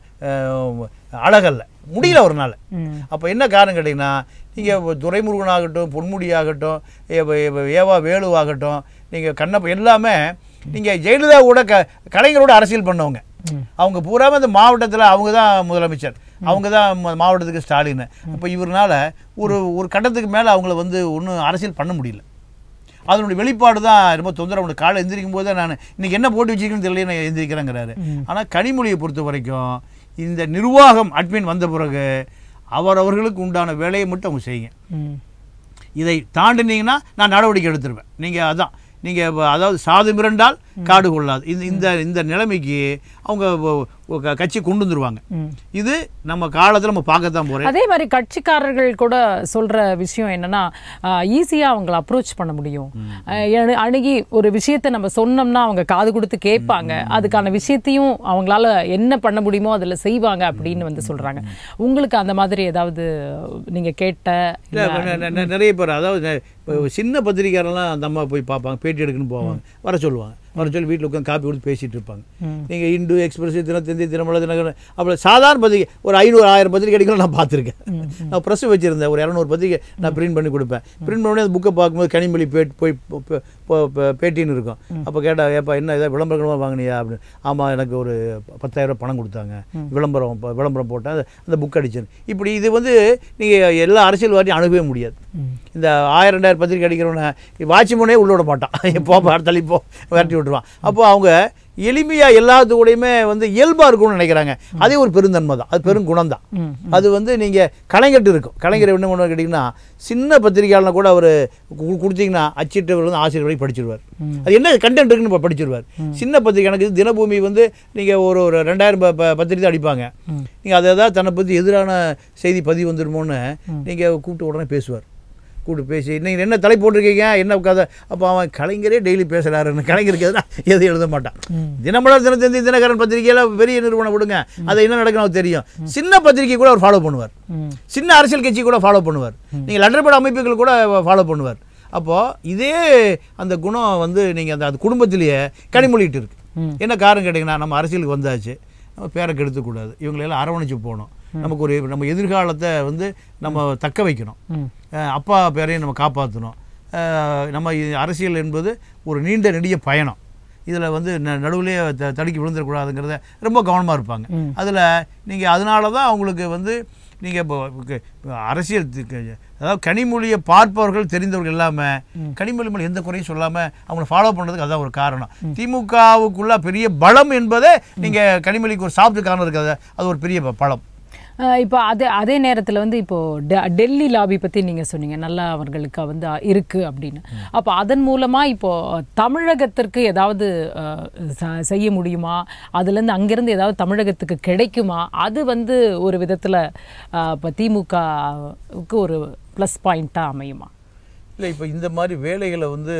Speaker 1: அஹ், அழகல்ல முடியல அவர்னால
Speaker 2: ம்.
Speaker 1: அப்போ என்ன காரணம் கேட்டிங்கன்னா நீங்கள் துரைமுருகன் ஆகட்டும் பொன்முடி ஆகட்டும் ஏ- ஏ- ஏவா வேலு ஆகட்டும் நீங்கள் கண்ணப்ப எல்லாமே நீங்கள் ஜெயலலிதா கூட க கலைஞரோட அரசியல் பண்ணவங்க அவங்க பூராமே அந்த மாவட்டத்தில் அவங்க தான் முதலமைச்சர் அவங்க தான் ம- மாவட்டத்துக்கு ஸ்டாலின் அப்போ இவர்னால ஒரு ஒரு கட்டத்துக்கு மேலே அவங்கள வந்து ஒன்றும் அரசியல் பண்ண முடியல அதனுடைய வெளிப்பாடு தான் ரொம்ப தொந்தரவு காலை எந்திரிக்கும் போது நான் இன்னைக்கு என்ன போட்டு வச்சிருக்கேன்னு தெரியல நான் எந்திரிக்கிறேங்கிறாரு ஆனால் கனிமொழியை பொறுத்த வரைக்கும் இந்த நிர்வாகம் அட்மின் வந்த பிறகு அவரவர்களுக்கு உண்டான வேலையை மட்டும் அவங்க செய்யுங்க
Speaker 2: ம்.
Speaker 1: இதை தாண்டினீங்கன்னா நான் நடவடிக்கை எடுத்துருவேன் நீங்கள் அதான் நீங்கள் அதாவது சாது மிரண்டால் காடு கொள்ளாது இந்த இந்த இந்த நிலைமைக்கு அவங்க ஒ- ஒ- க- கட்சி கொண்டு வந்துருவாங்க
Speaker 2: ம்.
Speaker 1: இது நம்ம காலத்தில் நம்ம பார்க்கத்தான் போகிறேன்
Speaker 2: அதே மாதிரி கட்சிக்காரர்கள் கூட சொல்ற விஷயம் என்னன்னா ஈஸியா அவங்கள அப்ரோச் பண்ண முடியும் ஆஹ் அணு- அணுகி ஒரு விஷயத்தை நம்ம சொன்னோம்னா அவங்க காது கொடுத்து கேட்பாங்க அதுக்கான விஷயத்தையும் அவங்களால என்ன பண்ண முடியுமோ அதுல செய்வாங்க அப்படின்னு வந்து சொல்றாங்க உங்களுக்கு அந்த மாதிரி ஏதாவது நீங்க கேட்ட
Speaker 1: இல்லை நெ- நெ- நெ- நிறைய பேர் அதாவது நெ- இப்போ சின்ன பத்திரிக்கையாரெல்லாம் அந்த அம்மா போய் பார்ப்பாங்க பேட்டி எடுக்கணும்னு போவாங்க வர சொல்லுவாங்க வர சொல்லி வீட்டில் உட்காந்து காப்பி கொடுத்து பேசிட்டு இருப்பாங்க நீங்கள் இந்து எக்ஸ்பிரஸ் தினத்தந்தி தினமலை தினகரன் அப்புறம் சாதாரண பத்திரிக்கை ஒரு ஐநூறு ஆயிரம் பத்திரிக்கை அடிக்கலாம் நான் பார்த்துருக்கேன் நான் ப்ரெஸ் வச்சுருந்தேன் ஒரு இரநூறு பத்திரிக்கை நான் பிரிண்ட் பண்ணி கொடுப்பேன் பிரிண்ட் பண்ணி அந்த புக்கை பார்க்கும்போது கனிமொழி பே போய் போ- போ- போ- பே- பேட்டின்னு இருக்கும் அப்போ கேட்டா ஏப்பா என்ன ஏதாவது விளம்பரமாக வாங்கினியா அப்படின்னு ஆமாம் எனக்கு ஒரு பத்தாயிரம் பணம் கொடுத்தாங்க விளம்பரம் ப- விளம்பரம் போட்டேன் அது- அந்த புக் அடிச்சேன் இப்படி இது வந்து நீங்கள் எல்லா அரசியல்வாதியும் அணுகவே முடியாது இந்த ஆயிரம் ரெண்டாயிரம் பத்திரிக்கை அடிக்கிறவன வாட்ச்மேனே உள்ள விட மாட்டான் போப்பா தள்ளி போ விரட்டி விட்டுருவான் அப்போ அவங்க எளிமையாக எல்லாத்து கூடயுமே வந்து இயல்பாக இருக்கும்னு நினைக்கிறாங்க அதே ஒரு பெருந்தன்மை தான் அது பெருங்குணம் தான்
Speaker 2: ம்.
Speaker 1: அது வந்து நீங்கள் கலைஞர்ட்டு இருக்கும் கலைஞர் என்ன கொண்டு கேட்டிங்கன்னா சின்ன பத்திரிக்கையாளர் கூட அவர் கொடுத்தீங்கன்னா அச்சிட்டு வந்து ஆசிரியர் வரை படிச்சிருவார் அது என்ன கண்டென்ட் இருக்குன்னு இப்ப படிச்சிருவார் சின்ன பத்திரிக்கை எனக்கு இது தினபூமி வந்து நீங்கள் ஒரு ஒரு ரெண்டாயிரம் ப- ப- பத்திரிக்கை தான் அடிப்பாங்க நீங்கள் அதை ஏதாவது தன்னை பற்றி எதிரான செய்தி பதிவு வந்துருமோன்னு நீங்கள் கூப்பிட்டு உடனே பேசுவார் கூப்பிட்டு பேசி நீங்கள் என்ன தலை போட்டிருக்கீங்க என்ன கதை அப்போ அவன் கலைஞரே டெய்லி பேசுகிறாருன்னு கலைஞருக்கு எதுனா எதுவும் எழுத மாட்டான் தினமலர் தினத்தந்தி தினகரன் பத்திரிகையில் பெரிய நிறுவனம் விடுங்க அதை என்ன நடக்கணும் அவருக்கு தெரியும் சின்ன பத்திரிகை கூட அவர் ஃபாலோ பண்ணுவார்
Speaker 2: ம்.
Speaker 1: சின்ன அரசியல் கட்சி கூட ஃபாலோ பண்ணுவார் நீங்கள் லண்டர்பட அமைப்புகள் கூட ஃபாலோ பண்ணுவார் அப்போது இதே அந்த குணம் வந்து நீங்கள் அந்த அது குடும்பத்திலேயே கனிமொழிட்டு இருக்கு என்ன காரணம் கேட்டிங்கன்னா நம்ம அரசியலுக்கு வந்தாச்சு நம்ம பேரை கெடுத்துக்கூடாது இவங்களெல்லாம் அரவணைச்சு போகணும் நமக்கு ஒரு நம்ம எதிர்காலத்தை வந்து நம்ம தக்க வைக்கணும்
Speaker 2: ம்.
Speaker 1: அஹ் அப்பா பேரையும் நம்ம காப்பாற்றணும் நம்ம இது அரசியல் என்பது ஒரு நீண்ட நெடிய பயணம் இதில் வந்து ந நடுவுலேயே த தடுக்கி விழுந்துடக்கூடாதுங்கிறத ரொம்ப கவனமாக இருப்பாங்க அதில் நீங்கள் அதனால தான் அவங்களுக்கு வந்து நீங்கள் இப்போ இப்போ அரசியல் தி- அதாவது கனிமொழியை பார்ப்பவர்கள் தெரிந்தவர்கள் இல்லாமல் கனிமொழி மேலே எந்த குறையும் சொல்லாமல் அவங்கள ஃபாலோ பண்ணுறதுக்கு அதான் ஒரு காரணம் திமுகவுக்குள்ள பெரிய பலம் என்பதே நீங்கள் கனிமொழிக்கு ஒரு சாப்பிட்டு காரணம் இருக்காது அது ஒரு பெரிய ப- பலம்
Speaker 2: அஹ் இப்போ அதே அதே நேரத்தில் வந்து இப்போ டெ- டெல்லி லாபி பற்றி நீங்கள் சொன்னீங்க நல்லா அவர்களுக்கு வந்து இருக்கு அப்படின்னு அப்போ அதன் மூலமாக இப்போ தமிழகத்திற்கு ஏதாவது அஹ், ச- செய்ய முடியுமா அதுலேருந்து அங்கேருந்து ஏதாவது தமிழகத்துக்கு கிடைக்குமா அது வந்து ஒரு விதத்தில் இப்போ திமுகவுக்கு ஒரு ப்ளஸ் பாயிண்ட்டாக அமையுமா
Speaker 1: இல்லை இப்போ இந்த மாதிரி வேலைகளை வந்து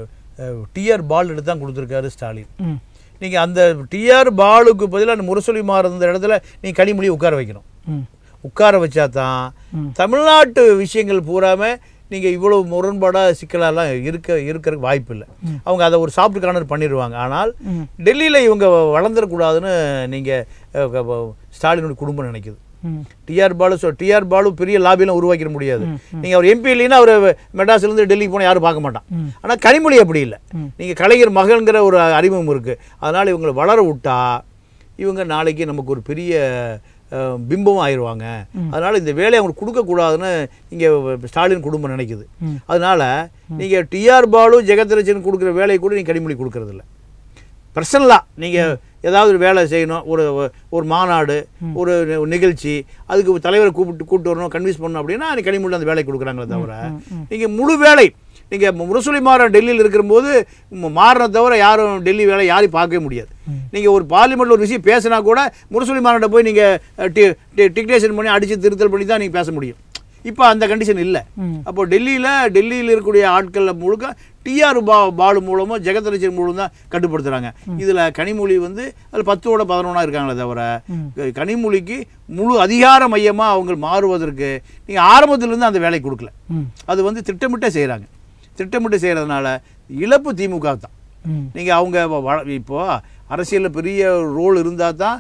Speaker 1: டிஆர் பால் எடுத்து தான் கொடுத்துருக்காரு ஸ்டாலின்
Speaker 2: ம்
Speaker 1: நீங்கள் அந்த டிஆர் பாலுக்கு பதிலாக அந்த முரசொலி மாறுந்த இடத்துல நீங்கள் கனிமொழியை உட்கார வைக்கணும்
Speaker 2: ம்
Speaker 1: உட்கார வச்சா தான் தமிழ்நாட்டு விஷயங்கள் பூராம நீங்கள் இவ்வளவு முரண்பாடாக சிக்கலாலாம் இருக்க இருக்கிறதுக்கு வாய்ப்பு இல்லை அவங்க அதை ஒரு சாஃப்ட் கார்னர் பண்ணிடுவாங்க ஆனால் டெல்லியில் இவங்க வளர்ந்துடக்கூடாதுன்னு நீங்கள் ஸ்டாலினுடைய குடும்பம் நினைக்குது
Speaker 2: ம்
Speaker 1: டிஆர் பாலு சொல் டிஆர் பாலு பெரிய லாபியெல்லாம் உருவாக்கிட முடியாது நீங்கள் அவர் எம்பி இல்லைன்னா அவர் மெட்ராஸ்லேருந்து டெல்லிக்கு போனால் யாரும் பார்க்க மாட்டான் ஆனால் கனிமொழி அப்படி இல்லை நீங்கள் கலைஞர் மகன்கிற ஒரு அறிமுகம் இருக்குது அதனால் இவங்களை வளர விட்டா இவங்க நாளைக்கு நமக்கு ஒரு பெரிய அஹ், பிம்பம் ஆயிடுவாங்க அதனால் இந்த வேலையை அவங்களுக்கு கொடுக்கக்கூடாதுன்னு இங்கே ஸ்டாலின் குடும்பம் நினைக்குது அதனால் நீங்கள் டிஆர் பாலு ஜெகத்ரட்சன் கொடுக்குற வேலையை கூட நீங்கள் கனிமொழி கொடுக்கறதில்ல பர்சனலாக நீங்கள் ஏதாவது ஒரு வேலை செய்யணும் ஒரு ஒரு மாநாடு ஒரு நிகழ்ச்சி அதுக்கு தலைவரை கூப்பிட்டு கூப்பிட்டு வரணும் கன்வின்ஸ் பண்ணணும் அப்படின்னா நீ கனிமொழி அந்த வேலை கொடுக்குறாங்களே தவிர நீங்கள் முழு வேலை நீங்கள் முரசொலி மாறன் டெல்லியில் இருக்கிறபோது ம- மாறனை தவிர யாரும் டெல்லி வேலை யாரையும் பார்க்கவே முடியாது நீங்கள் ஒரு பார்லிமெண்ட்டில் ஒரு விஷயம் பேசினா கூட முரசொலி மாறன்ட்ட போய் நீங்கள் டிக்டேஷன் பண்ணி அடித்து திருத்தல் பண்ணி தான் நீங்கள் பேச முடியும் இப்போ அந்த கண்டிஷன் இல்லை அப்போ டெல்லியில் டெல்லியில் இருக்கக்கூடிய ஆட்களில் முழுக்க டிஆர் பா பாலு மூலமும் ஜெகதரட்சன் மூலம் தான் கட்டுப்படுத்துகிறாங்க இதில் கனிமொழி வந்து அதில் பத்தோட பதினொன்றா இருக்காங்களே தவிர க- கனிமொழிக்கு முழு அதிகார மையமாக அவங்க மாறுவதற்கு நீங்கள் ஆரம்பத்திலேருந்து அந்த வேலை கொடுக்கல
Speaker 2: ம்.
Speaker 1: அது வந்து திட்டமிட்டே செய்கிறாங்க திட்டமிட்டு செய்கிறதுனால இழப்பு திமுக தான்
Speaker 2: ம்.
Speaker 1: நீங்கள் அவங்க வ- வ- இப்போ அரசியலில் பெரிய ரோல் இருந்தால் தான்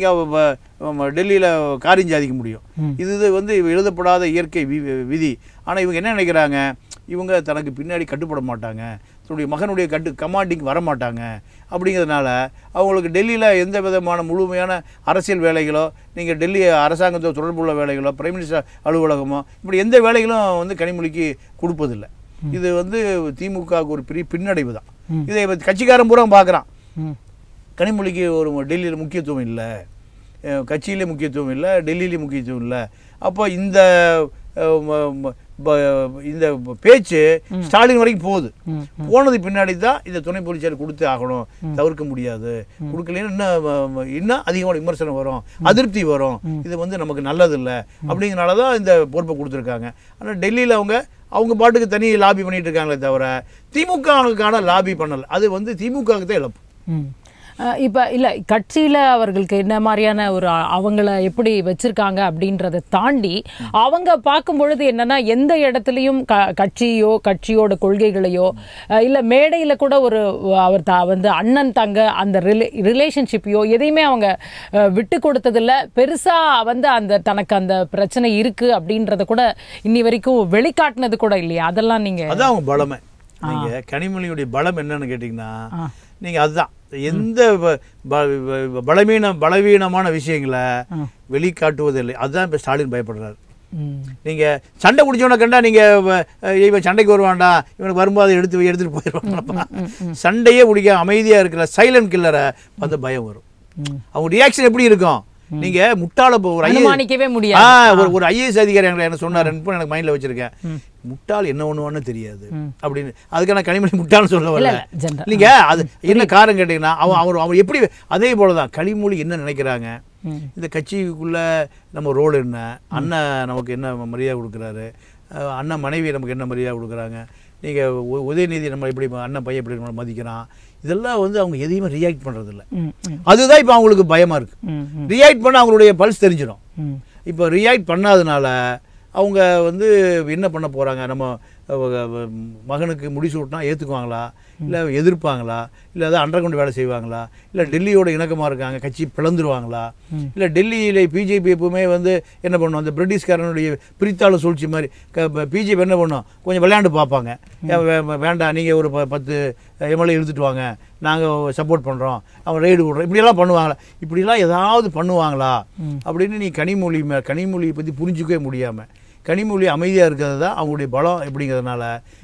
Speaker 1: நீங்கள் டெல்லியில் காரியம் சாதிக்க முடியும் இது இது வந்து எழுதப்படாத இயற்கை வி- விதி ஆனால் இவங்க என்ன நினைக்கிறாங்க இவங்க தனக்கு பின்னாடி கட்டுப்பட மாட்டாங்க தன்னுடைய மகனுடைய கட்டு கமாண்டிங் வர மாட்டாங்க அப்படிங்கிறதுனால அவங்களுக்கு டெல்லியில் எந்த விதமான முழுமையான அரசியல் வேலைகளோ நீங்கள் டெல்லி அரசாங்கத்தோ தொடர்புள்ள வேலைகளோ பிரைம் மினிஸ்டர் அலுவலகமோ இப்படி எந்த வேலைகளும் வந்து கனிமொழிக்கு கொடுப்பதில்லை இது வந்து திமுகவுக்கு ஒரு பெரிய பின்னடைவு தான் இதை இப்ப கட்சிக்காரன் பூரா பார்க்குறான்
Speaker 2: ம்.
Speaker 1: கனிமொழிக்கு ஒரு டெல்லியில் முக்கியத்துவம் இல்லை அஹ் கட்சியிலே முக்கியத்துவம் இல்லை டெல்லியிலே முக்கியத்துவம் இல்லை அப்போ இந்த அஹ், ம- ம- ப- இந்த பேச்சு ஸ்டாலின் வரைக்கும் போகுது போனது பின்னாடி தான் இந்த துணை பொதுச்செயலர் கொடுத்து ஆகணும் தவிர்க்க முடியாது கொடுக்கலன்னு இன்னும் ம- ம- இன்னும் அதிகமான விமர்சனம் வரும் அதிருப்தி வரும் இது வந்து நமக்கு நல்லது இல்லை அப்படிங்கிறனால தான் இந்த பொறுப்பை கொடுத்துருக்காங்க ஆனால் டெல்லியில் அவங்க அவங்க பாட்டுக்கு தனி லாபி பண்ணிட்டு இருக்காங்களே தவிர திமுகவுக்கான லாபி பண்ணல அது வந்து திமுகவுக்கு தான் இழப்பு
Speaker 2: ம். அஹ் இப்ப இல்ல கட்சியில அவர்களுக்கு என்ன மாதிரியான ஒரு அ- அவங்கள எப்படி வச்சிருக்காங்க அப்படின்றத தாண்டி அவங்க பார்க்கும் பொழுது என்னன்னா எந்த இடத்துலயும் க கட்சியோ கட்சியோட கொள்கைகளையோ அஹ் இல்ல மேடையில கூட ஒரு அவர் தா வந்து அண்ணன் தங்க அந்த ரிலே ரிலேஷன்ஷிப்பையோ எதையுமே அவங்க அஹ், விட்டு கொடுத்ததில்ல பெருசா வந்து அந்த தனக்கு அந்த பிரச்சனை இருக்கு அப்படின்றத கூட இன்னி வரைக்கும் வெளிக்காட்டினது கூட இல்லையா அதெல்லாம் நீங்க
Speaker 1: அதான் அவங்க பலமே நீங்க கனிமொழியுடைய பலம் என்னன்னு கேட்டிங்கன்னா நீங்க அதுதான் எந்த ப- ப- ப- பலவீன பலவீனமான விஷயங்களை வெளிக்காட்டுவதில்லை அதுதான் இப்போ ஸ்டாலின் பயப்படுறாரு
Speaker 2: ம்.
Speaker 1: நீங்க சண்டை பிடிச்சவனை கண்டா நீங்க வ- அஹ் இவன் சண்டைக்கு வருவான்டா இவனுக்கு வரும்போது அதை எடுத்து எடுத்துட்டு போயிடுவாங்கப்பா சண்டையே பிடிக்க அமைதியா இருக்கிற சைலண்ட் கில்லரை பார்த்து பயம் வரும்
Speaker 2: ம்.
Speaker 1: அவங்க ரியாக்ஷன் எப்படி இருக்கும் நீங்க முட்டாள இப்போ ஒரு ஐஏ
Speaker 2: அனுமானிக்கவே
Speaker 1: ஆ
Speaker 2: முடியாது
Speaker 1: ஒரு ஒரு ஐஏஎஸ் அதிகாரி எங்களை என்ன சொன்னார் எனக்கு மைண்ட்ல வச்சிருக்கேன் முட்டாள் என்ன ஒண்ணுவான்னு தெரியாது அப்படின்னு அதுக்கு நான் கனிமொழி முட்டாள்னு சொல்ல
Speaker 2: இல்ல
Speaker 1: வரல
Speaker 2: இல்ல ஜென்ரல்
Speaker 1: இல்லைங்க அது என்ன காரணம் கேட்டீங்கன்னா அவன் அவர் அவர் எப்படி அதே போல தான் கனிமொழி என்ன நினைக்கிறாங்க இந்த கட்சிக்குள்ள நம்ம ரோல் என்ன அண்ணன் நமக்கு என்ன மரியாதை கொடுக்குறாரு அஹ் அண்ணன் மனைவி நமக்கு என்ன மரியாதை கொடுக்குறாங்க நீங்கள் உதயநிதி நம்ம எப்படி அண்ணன் பையன் எப்படி நம்மளை மதிக்கிறான் இதெல்லாம் வந்து அவங்க எதையுமே ரியாக்ட் பண்ணுறதில்ல
Speaker 2: ம் ம்
Speaker 1: அதுதான் இப்போ அவங்களுக்கு பயமாக இருக்குது
Speaker 2: ம் ம்
Speaker 1: ரியாக்ட் பண்ண அவங்களுடைய பல்ஸ் தெரிஞ்சிடும்
Speaker 2: ம்
Speaker 1: இப்போ ரியாக்ட் பண்ணாதனால அவங்க வந்து என்ன பண்ண போகிறாங்க நம்ம அஹ், அஹ், மகனுக்கு முடிசூட்டினா ஏற்றுக்குவாங்களா இல்லை எதிர்ப்பாங்களா இல்லை ஏதாவது அண்டர் கிரவுண்ட் வேலை செய்வாங்களா இல்லை டெல்லியோட இணக்கமாக இருக்காங்க கட்சி பிளந்துருவாங்களா இல்லை டெல்லியில் பிஜேபி எப்பவுமே வந்து என்ன பண்ணும் அந்த பிரிட்டிஷ்காரனுடைய பிரித்தாள சூழ்ச்சி மாதிரி பிஜேபி என்ன பண்ணும் கொஞ்சம் விளையாண்டு பார்ப்பாங்க ஏன் வே- வே- வேண்டாம் நீங்கள் ஒரு ப- பத்து எம்எல்ஏ இழுத்துட்டு வாங்க நாங்கள் சப்போர்ட் பண்ணுறோம் அவங்க ரெய்டு விடுறோம் இப்படியெல்லாம் பண்ணுவாங்களா இப்படிலாம் ஏதாவது பண்ணுவாங்களா அப்படின்னு நீ கனிமொழி மே கனிமொழியை பற்றி புரிஞ்சிக்கவே முடியாமல் கனிமொழி அமைதியாக இருக்கிறது தான் அவங்களுடைய பலம் அப்படிங்கிறதுனால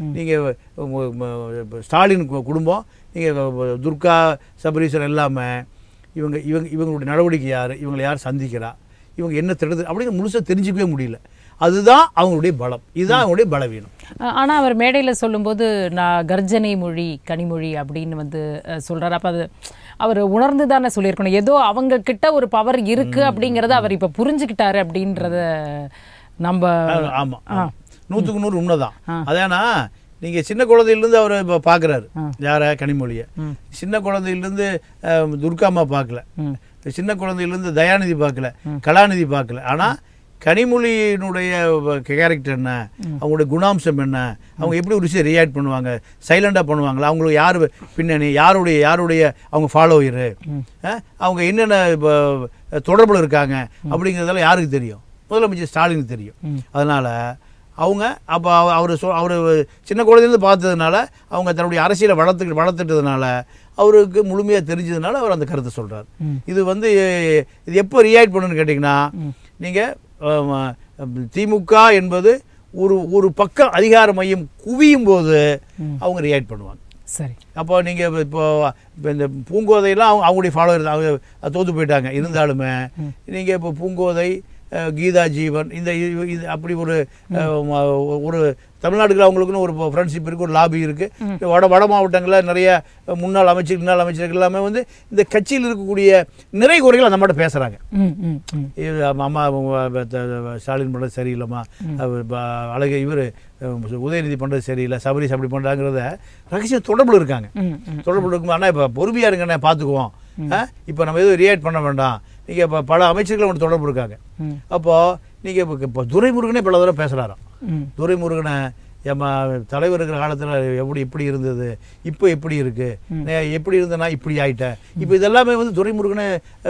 Speaker 1: நீங்கள் ஸ்டாலின் கு- குடும்பம் நீங்கள் துர்கா சபரீஸ்வரன் எல்லாமே இவங்க இவங்க இவங்களுடைய நடவடிக்கை யார் இவங்களை யார் சந்திக்கிறா இவங்க என்ன திட்டத்து அப்படிங்கிற முழுசாக தெரிஞ்சிக்கவே முடியல அதுதான் அவங்களுடைய பலம் இதுதான் அவங்களுடைய பலவீனம்
Speaker 2: அஹ் ஆனா அவர் மேடையில சொல்லும்போது நான் கர்ஜனை மொழி கனிமொழி அப்படின்னு வந்து அஹ், சொல்றாரு அப்ப அது அவர் உணர்ந்து தானே சொல்லியிருக்கணும் ஏதோ அவங்க கிட்ட ஒரு பவர் இருக்கு அப்படிங்கறத அவர் இப்ப புரிஞ்சுக்கிட்டாரு அப்படின்றத நம்ம
Speaker 1: ஆமாம் நூற்றுக்கு நூறு உண்மைதான் அதானா நீங்கள் சின்ன குழந்தையிலேருந்து அவர் இப்போ பார்க்குறாரு யாரை கனிமொழியை சின்ன குழந்தையிலேருந்து அஹ், துர்காம்மா பார்க்கல சின்ன குழந்தையிலேருந்து தயாநிதி பார்க்கல கலாநிதி பார்க்கல ஆனால் கனிமொழியினுடைய கேரக்டர் என்ன அவங்களுடைய குணாம்சம் என்ன அவங்க எப்படி ஒரு விஷயம் ரியாக்ட் பண்ணுவாங்க சைலண்டாக பண்ணுவாங்களா அவங்களுக்கு யார் பின்னணி யாருடைய யாருடைய அவங்க ஃபாலோயரு அவங்க என்னென்ன இப்போ தொடர்பில் இருக்காங்க அப்படிங்கிறதெல்லாம் யாருக்கு தெரியும் முதலமைச்சர் ஸ்டாலினுக்கு தெரியும் அதனால் அவங்க அப்போ அவர் சொ அவர் சின்ன குழந்தைலேருந்து பார்த்ததுனால அவங்க தன்னுடைய அரசியலை வளர்த்து வளர்த்துட்டதுனால அவருக்கு முழுமையாக தெரிஞ்சதுனால அவர் அந்த கருத்தை சொல்கிறார் இது வந்து இது எப்போ ரியாக்ட் பண்ணுன்னு கேட்டிங்கன்னா நீங்கள் திமுக என்பது ஒரு ஒரு பக்கம் அதிகார மையம் குவியும் போது அவங்க ரியாக்ட் பண்ணுவாங்க
Speaker 2: சரி
Speaker 1: அப்போ நீங்கள் இப்போ இப்போ இந்த பூங்கோதையெல்லாம் அவங்க அவங்களுடைய ஃபாலோவர் அவங்க தோற்று போயிட்டாங்க இருந்தாலுமே நீங்கள் இப்போ பூங்கோதை அஹ், கீதா ஜீவன் இந்த இது இது அப்படி ஒரு அஹ், ம- ஒரு தமிழ்நாடுகள் அவங்களுக்குன்னு ஒரு ஃப்ரெண்ட்ஷிப் இருக்குது ஒரு லாபி இருக்குது வட வட மாவட்டங்களில் நிறைய முன்னாள் அமைச்சர் முன்னாள் அமைச்சர்கள் எல்லாமே வந்து இந்த கட்சியில் இருக்கக்கூடிய நிறை குறைகள் அந்த மட்டும் பேசுகிறாங்க
Speaker 2: ம் ம் ம்
Speaker 1: இது அம்மா அவங்க வ- த- த- ஸ்டாலின் பண்ணுறது சரியில்லைம்மா அவர் ப- அழகு இவர் உதயநிதி பண்ணுறது சரியில்லை சபரிஸ் அப்படி பண்ணுறாங்கிறத ரகசியம் தொடர்பில் இருக்காங்க
Speaker 2: ம் ம்
Speaker 1: தொடர்பு இருக்கும் ஆனால் இப்போ பொறுமையாக இருங்கண்ணே பார்த்துக்குவோம் இப்போ நம்ம எதுவும் ரியாக்ட் பண்ண வேண்டாம் நீங்கள் இப்போ பல அமைச்சர்கள் ஒன்று தொடர்பு இருக்காங்க
Speaker 2: ம்.
Speaker 1: அப்போது நீங்கள் இப்போ இப்போ துரைமுருகனே பல தடவை பேசுகிறாராம்
Speaker 2: ம்
Speaker 1: துரைமுருகனை ஏம்மா தலைவர் இருக்கிற காலத்தில் எப்படி இப்படி இருந்தது இப்போ எப்படி இருக்கு நான் எப்படி இருந்தேன்னா இப்படி ஆயிட்டேன் இப்போ இதெல்லாமே வந்து துரைமுருகனே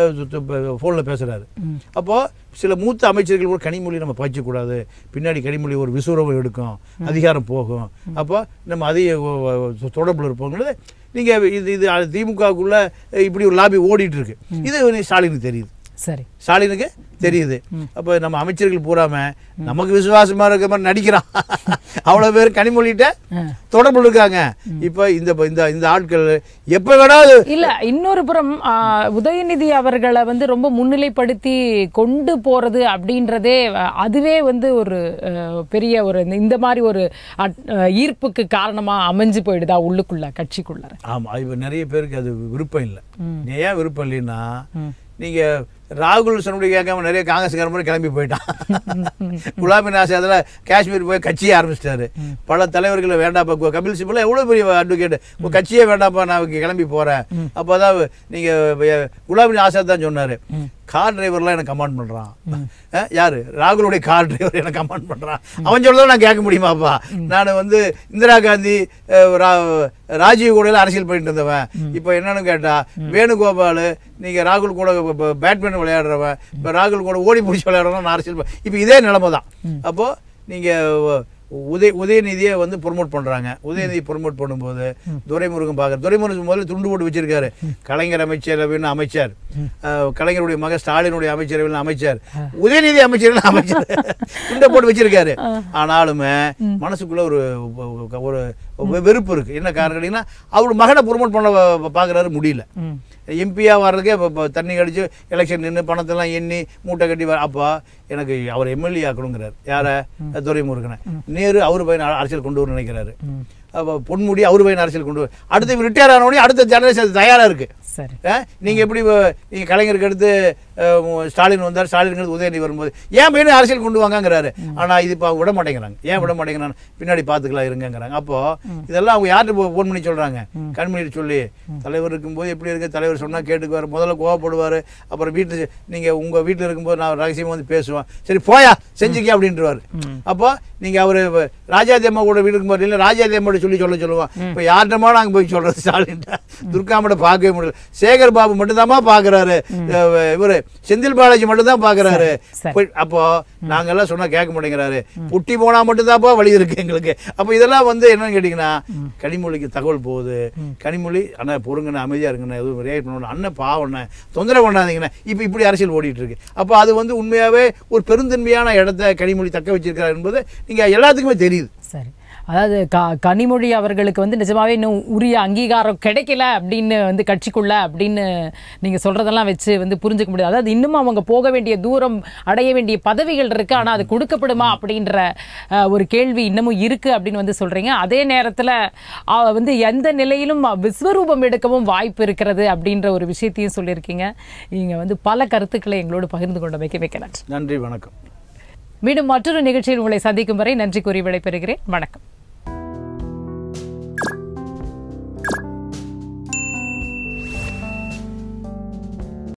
Speaker 1: ஃபோனில் பேசுகிறாரு
Speaker 2: ம்.
Speaker 1: அப்போது சில மூத்த அமைச்சர்கள் கூட கனிமொழி நம்ம பாய்ச்சக்கூடாது பின்னாடி கனிமொழி ஒரு விசுரவம் எடுக்கும் அதிகாரம் போகும் அப்போ நம்ம அதிக தொடர்பில் இருப்போங்கிறது நீங்கள் இது இது திமுகவுக்குள்ள இப்படி ஒரு லாபி ஓடிட்டு இருக்கு இது ஸ்டாலினுக்கு தெரியுது
Speaker 2: சரி
Speaker 1: ஸ்டாலினுக்கு தெரியுது அப்போ நம்ம அமைச்சர்கள் பூராம நமக்கு விசுவாசமா இருக்க மாதிரி நடிக்கிறான் அவ்வளோ பேர் கனிமொழிகிட்ட
Speaker 2: ஆ.
Speaker 1: தொடர்பில் இருக்காங்க இப்போ இந்த இந்த இந்த ஆட்கள் எப்போ வேணாலும்
Speaker 2: இல்ல இன்னொரு புறம் ஆ, உதயநிதி அவர்களை வந்து ரொம்ப முன்னிலைப்படுத்தி கொண்டு போறது அப்படின்றதே அ, அதுவே வந்து ஒரு அ, பெரிய ஒரு இந்த- இந்த மாதிரி ஒரு அட்- அ, ஈர்ப்புக்கு காரணமா அமைஞ்சு போயிடுதா உள்ளுக்குள்ள கட்சிக்குள்ள
Speaker 1: ஆமாம் இப்போ நிறைய பேருக்கு அது விருப்பம் இல்லை
Speaker 2: ம்.
Speaker 1: ஏன் விருப்பம் இல்லைன்னா
Speaker 2: ம்.
Speaker 1: நீங்கள் ராகுல் சொன்னபடி கேட்காம நிறைய காங்கிரஸ்கார மாதிரி கிளம்பி போயிட்டான் குலாபி ஆசாதில் காஷ்மீர் போய் கட்சியே ஆரம்பிச்சிட்டாரு பல தலைவர்களை வேண்டாப்பா கபில் சிபல் எவ்வளோ பெரிய அட்வொகேட் உங்கள் கட்சியே வேண்டாப்பா நான் இங்க கிளம்பி போகிறேன் அப்போ தான் நீங்கள் குலாபி ஆசாத் தான் சொன்னார் கார் டிரைவர்லாம் எனக்கு கமாண்ட் பண்ணுறான் யார் ராகுலுடைய கார் டிரைவர் எனக்கு கமாண்ட் பண்ணுறான் அவன் சொல்றதை நான் கேட்க முடியுமாப்பா நான் வந்து இந்திரா காந்தி அஹ், ரா- ராஜீவ் கூட அரசியல் பண்ணிட்டு இருந்தவன் இப்போ என்னன்னு கேட்டா வேணுகோபால் நீங்கள் ராகுல் கூட பேட்மிண்டன் விளையாடுறவன் இப்போ ராகுல் கூட ஓடி பிடிச்சி விளையாடுறவன் நான் அரசியல் இப்போ இதே நிலைமை தான் அப்போது நீங்கள் உதய உதயநிதியை வந்து ப்ரொமோட் பண்ணுறாங்க உதயநிதி ப்ரொமோட் பண்ணும்போது துரைமுருகன் பார்க்குற துரைமுருகன் முதல்ல துண்டு போட்டு வச்சிருக்காரு கலைஞர் அமைச்சரவைன்னு அமைச்சர் அஹ், கலைஞருடைய மக ஸ்டாலினுடைய அமைச்சரவையில் அமைச்சர் உதயநிதி அமைச்சரவையில் அமைச்சர் துண்டை போட்டு வச்சிருக்காரு ஆனாலுமே மனசுக்குள்ள ஒரு ஒரு வெறுப்பு இருக்கு என்ன காரணம் கேட்டீங்கன்னா அவர் மகனை ப்ரொமோட் பண்ண பார்க்குறாரு முடியல
Speaker 2: ம்.
Speaker 1: எம்பியாக வர்றதுக்கே இப்போ இப்போ தண்ணி கடிச்சு எலெக்ஷன் நின்று பணத்தெல்லாம் எண்ணி மூட்டை கட்டி வர அப்போ எனக்கு அவர் எம்எல்ஏ ஆக்கணுங்கிறார் யாரை துரைமுருகனை நேரு அவர் பையன் அ- அரசியல் கொண்டு வரணும்னு நினைக்கிறாரு
Speaker 2: ம்.
Speaker 1: அப்போ பொன்முடி அவர் பையன் அரசியல் கொண்டு வர அடுத்து ரிட்டையர் ஆனவொடனே அடுத்த ஜெனரேஷன் தயாராக இருக்குது
Speaker 2: சரி
Speaker 1: நீங்கள் எப்படி நீங்கள் கலைஞருக்கு அடுத்து அஹ், ஸ்டாலின் வந்தார் ஸ்டாலினுக்கு உதயநிதி வரும்போது ஏன் பையனை அரசியல் கொண்டு வாங்கங்கிறாரு ஆனால் இது இப்போ விட மாட்டேங்கிறாங்க ஏன் விட மாட்டேங்கிறாங்க பின்னாடி பார்த்துக்கலாம் இருங்கங்கிறாங்க அப்போது இதெல்லாம் அவங்க யார்கிட்ட ஃபோன் பண்ணி சொல்கிறாங்க கண்மணி சொல்லி தலைவர் இருக்கும்போது எப்படி இருக்கு தலைவர் சொன்னால் கேட்டுக்குவார் முதல்ல கோவப்படுவார் அப்புறம் வீட்டில் நீங்கள் உங்கள் வீட்டில் இருக்கும்போது நான் ரகசியமாக வந்து பேசுவேன் சரி போயா செஞ்சுக்க அப்படின்றவார் அப்போ நீங்கள் அவர் ராஜாதி அம்மா கூட வீடு இருக்கும்போது இல்லை ராஜாதி அம்மா சொல்லி சொல்ல சொல்லுவோம் இப்போ யார்கிட்டமா நாங்கள் போய் சொல்கிறது ஸ்டாலின் துர்காமட்ட பார்க்கவே முடியல சேகர் பாபு மட்டும்தாம்மா பார்க்குறாரு இவர் செந்தில் பாலாஜி மட்டும்தான் பார்க்குறாரு
Speaker 2: சரி.
Speaker 1: போய் அப்போ நாங்கெல்லாம் சொன்னா கேட்க மாட்டேங்கிறாரு புட்டி போனா மட்டும்தான்ப்பா வழி இருக்கு எங்களுக்கு அப்போ இதெல்லாம் வந்து என்னன்னு கேட்டிங்கன்னா கனிமொழிக்கு தகவல் போகுது கனிமொழி அண்ணா பொறுங்கண்ணா அமைதியா இருக்குண்ணா எதுவும் ரியாக்ட் பண்ணணும் அண்ணன் பாவண்ணே தொந்தரவு பண்ணாதீங்கண்ணா இப்போ இப்படி அரசியல் ஓடிட்டு இருக்கு அப்போ அது வந்து உண்மையாவே ஒரு பெருந்தன்மையான இடத்த கனிமொழி தக்க வச்சிருக்கிறார் என்பது நீங்க எல்லாத்துக்குமே தெரியுது
Speaker 2: சரி அதாவது க கனிமொழி அவர்களுக்கு வந்து நிஜமாவே இன்னும் உரிய அங்கீகாரம் கிடைக்கல அப்படின்னு வந்து கட்சிக்குள்ள அப்படின்னு நீங்க சொல்றதெல்லாம் வச்சு வந்து புரிஞ்சுக்க முடியாது அதாவது இன்னும் அவங்க போக வேண்டிய தூரம் அடைய வேண்டிய பதவிகள் இருக்கு ஆனா அது கொடுக்கப்படுமா அப்படின்ற அஹ், ஒரு கேள்வி இன்னமும் இருக்கு அப்படின்னு வந்து சொல்றீங்க அதே நேரத்துல அஹ், வந்து எந்த நிலையிலும் விஸ்வரூபம் எடுக்கவும் வாய்ப்பு இருக்கிறது அப்படின்ற ஒரு விஷயத்தையும் சொல்லியிருக்கீங்க நீங்க வந்து பல கருத்துக்களை எங்களோடு பகிர்ந்து கொண்டமைக்கு மிக்க நன்றி
Speaker 1: நன்றி வணக்கம்
Speaker 2: மீண்டும் மற்றொரு நிகழ்ச்சியில் உங்களை சந்திக்கும் வரை நன்றி கூறி விடைபெறுகிறேன் வணக்கம்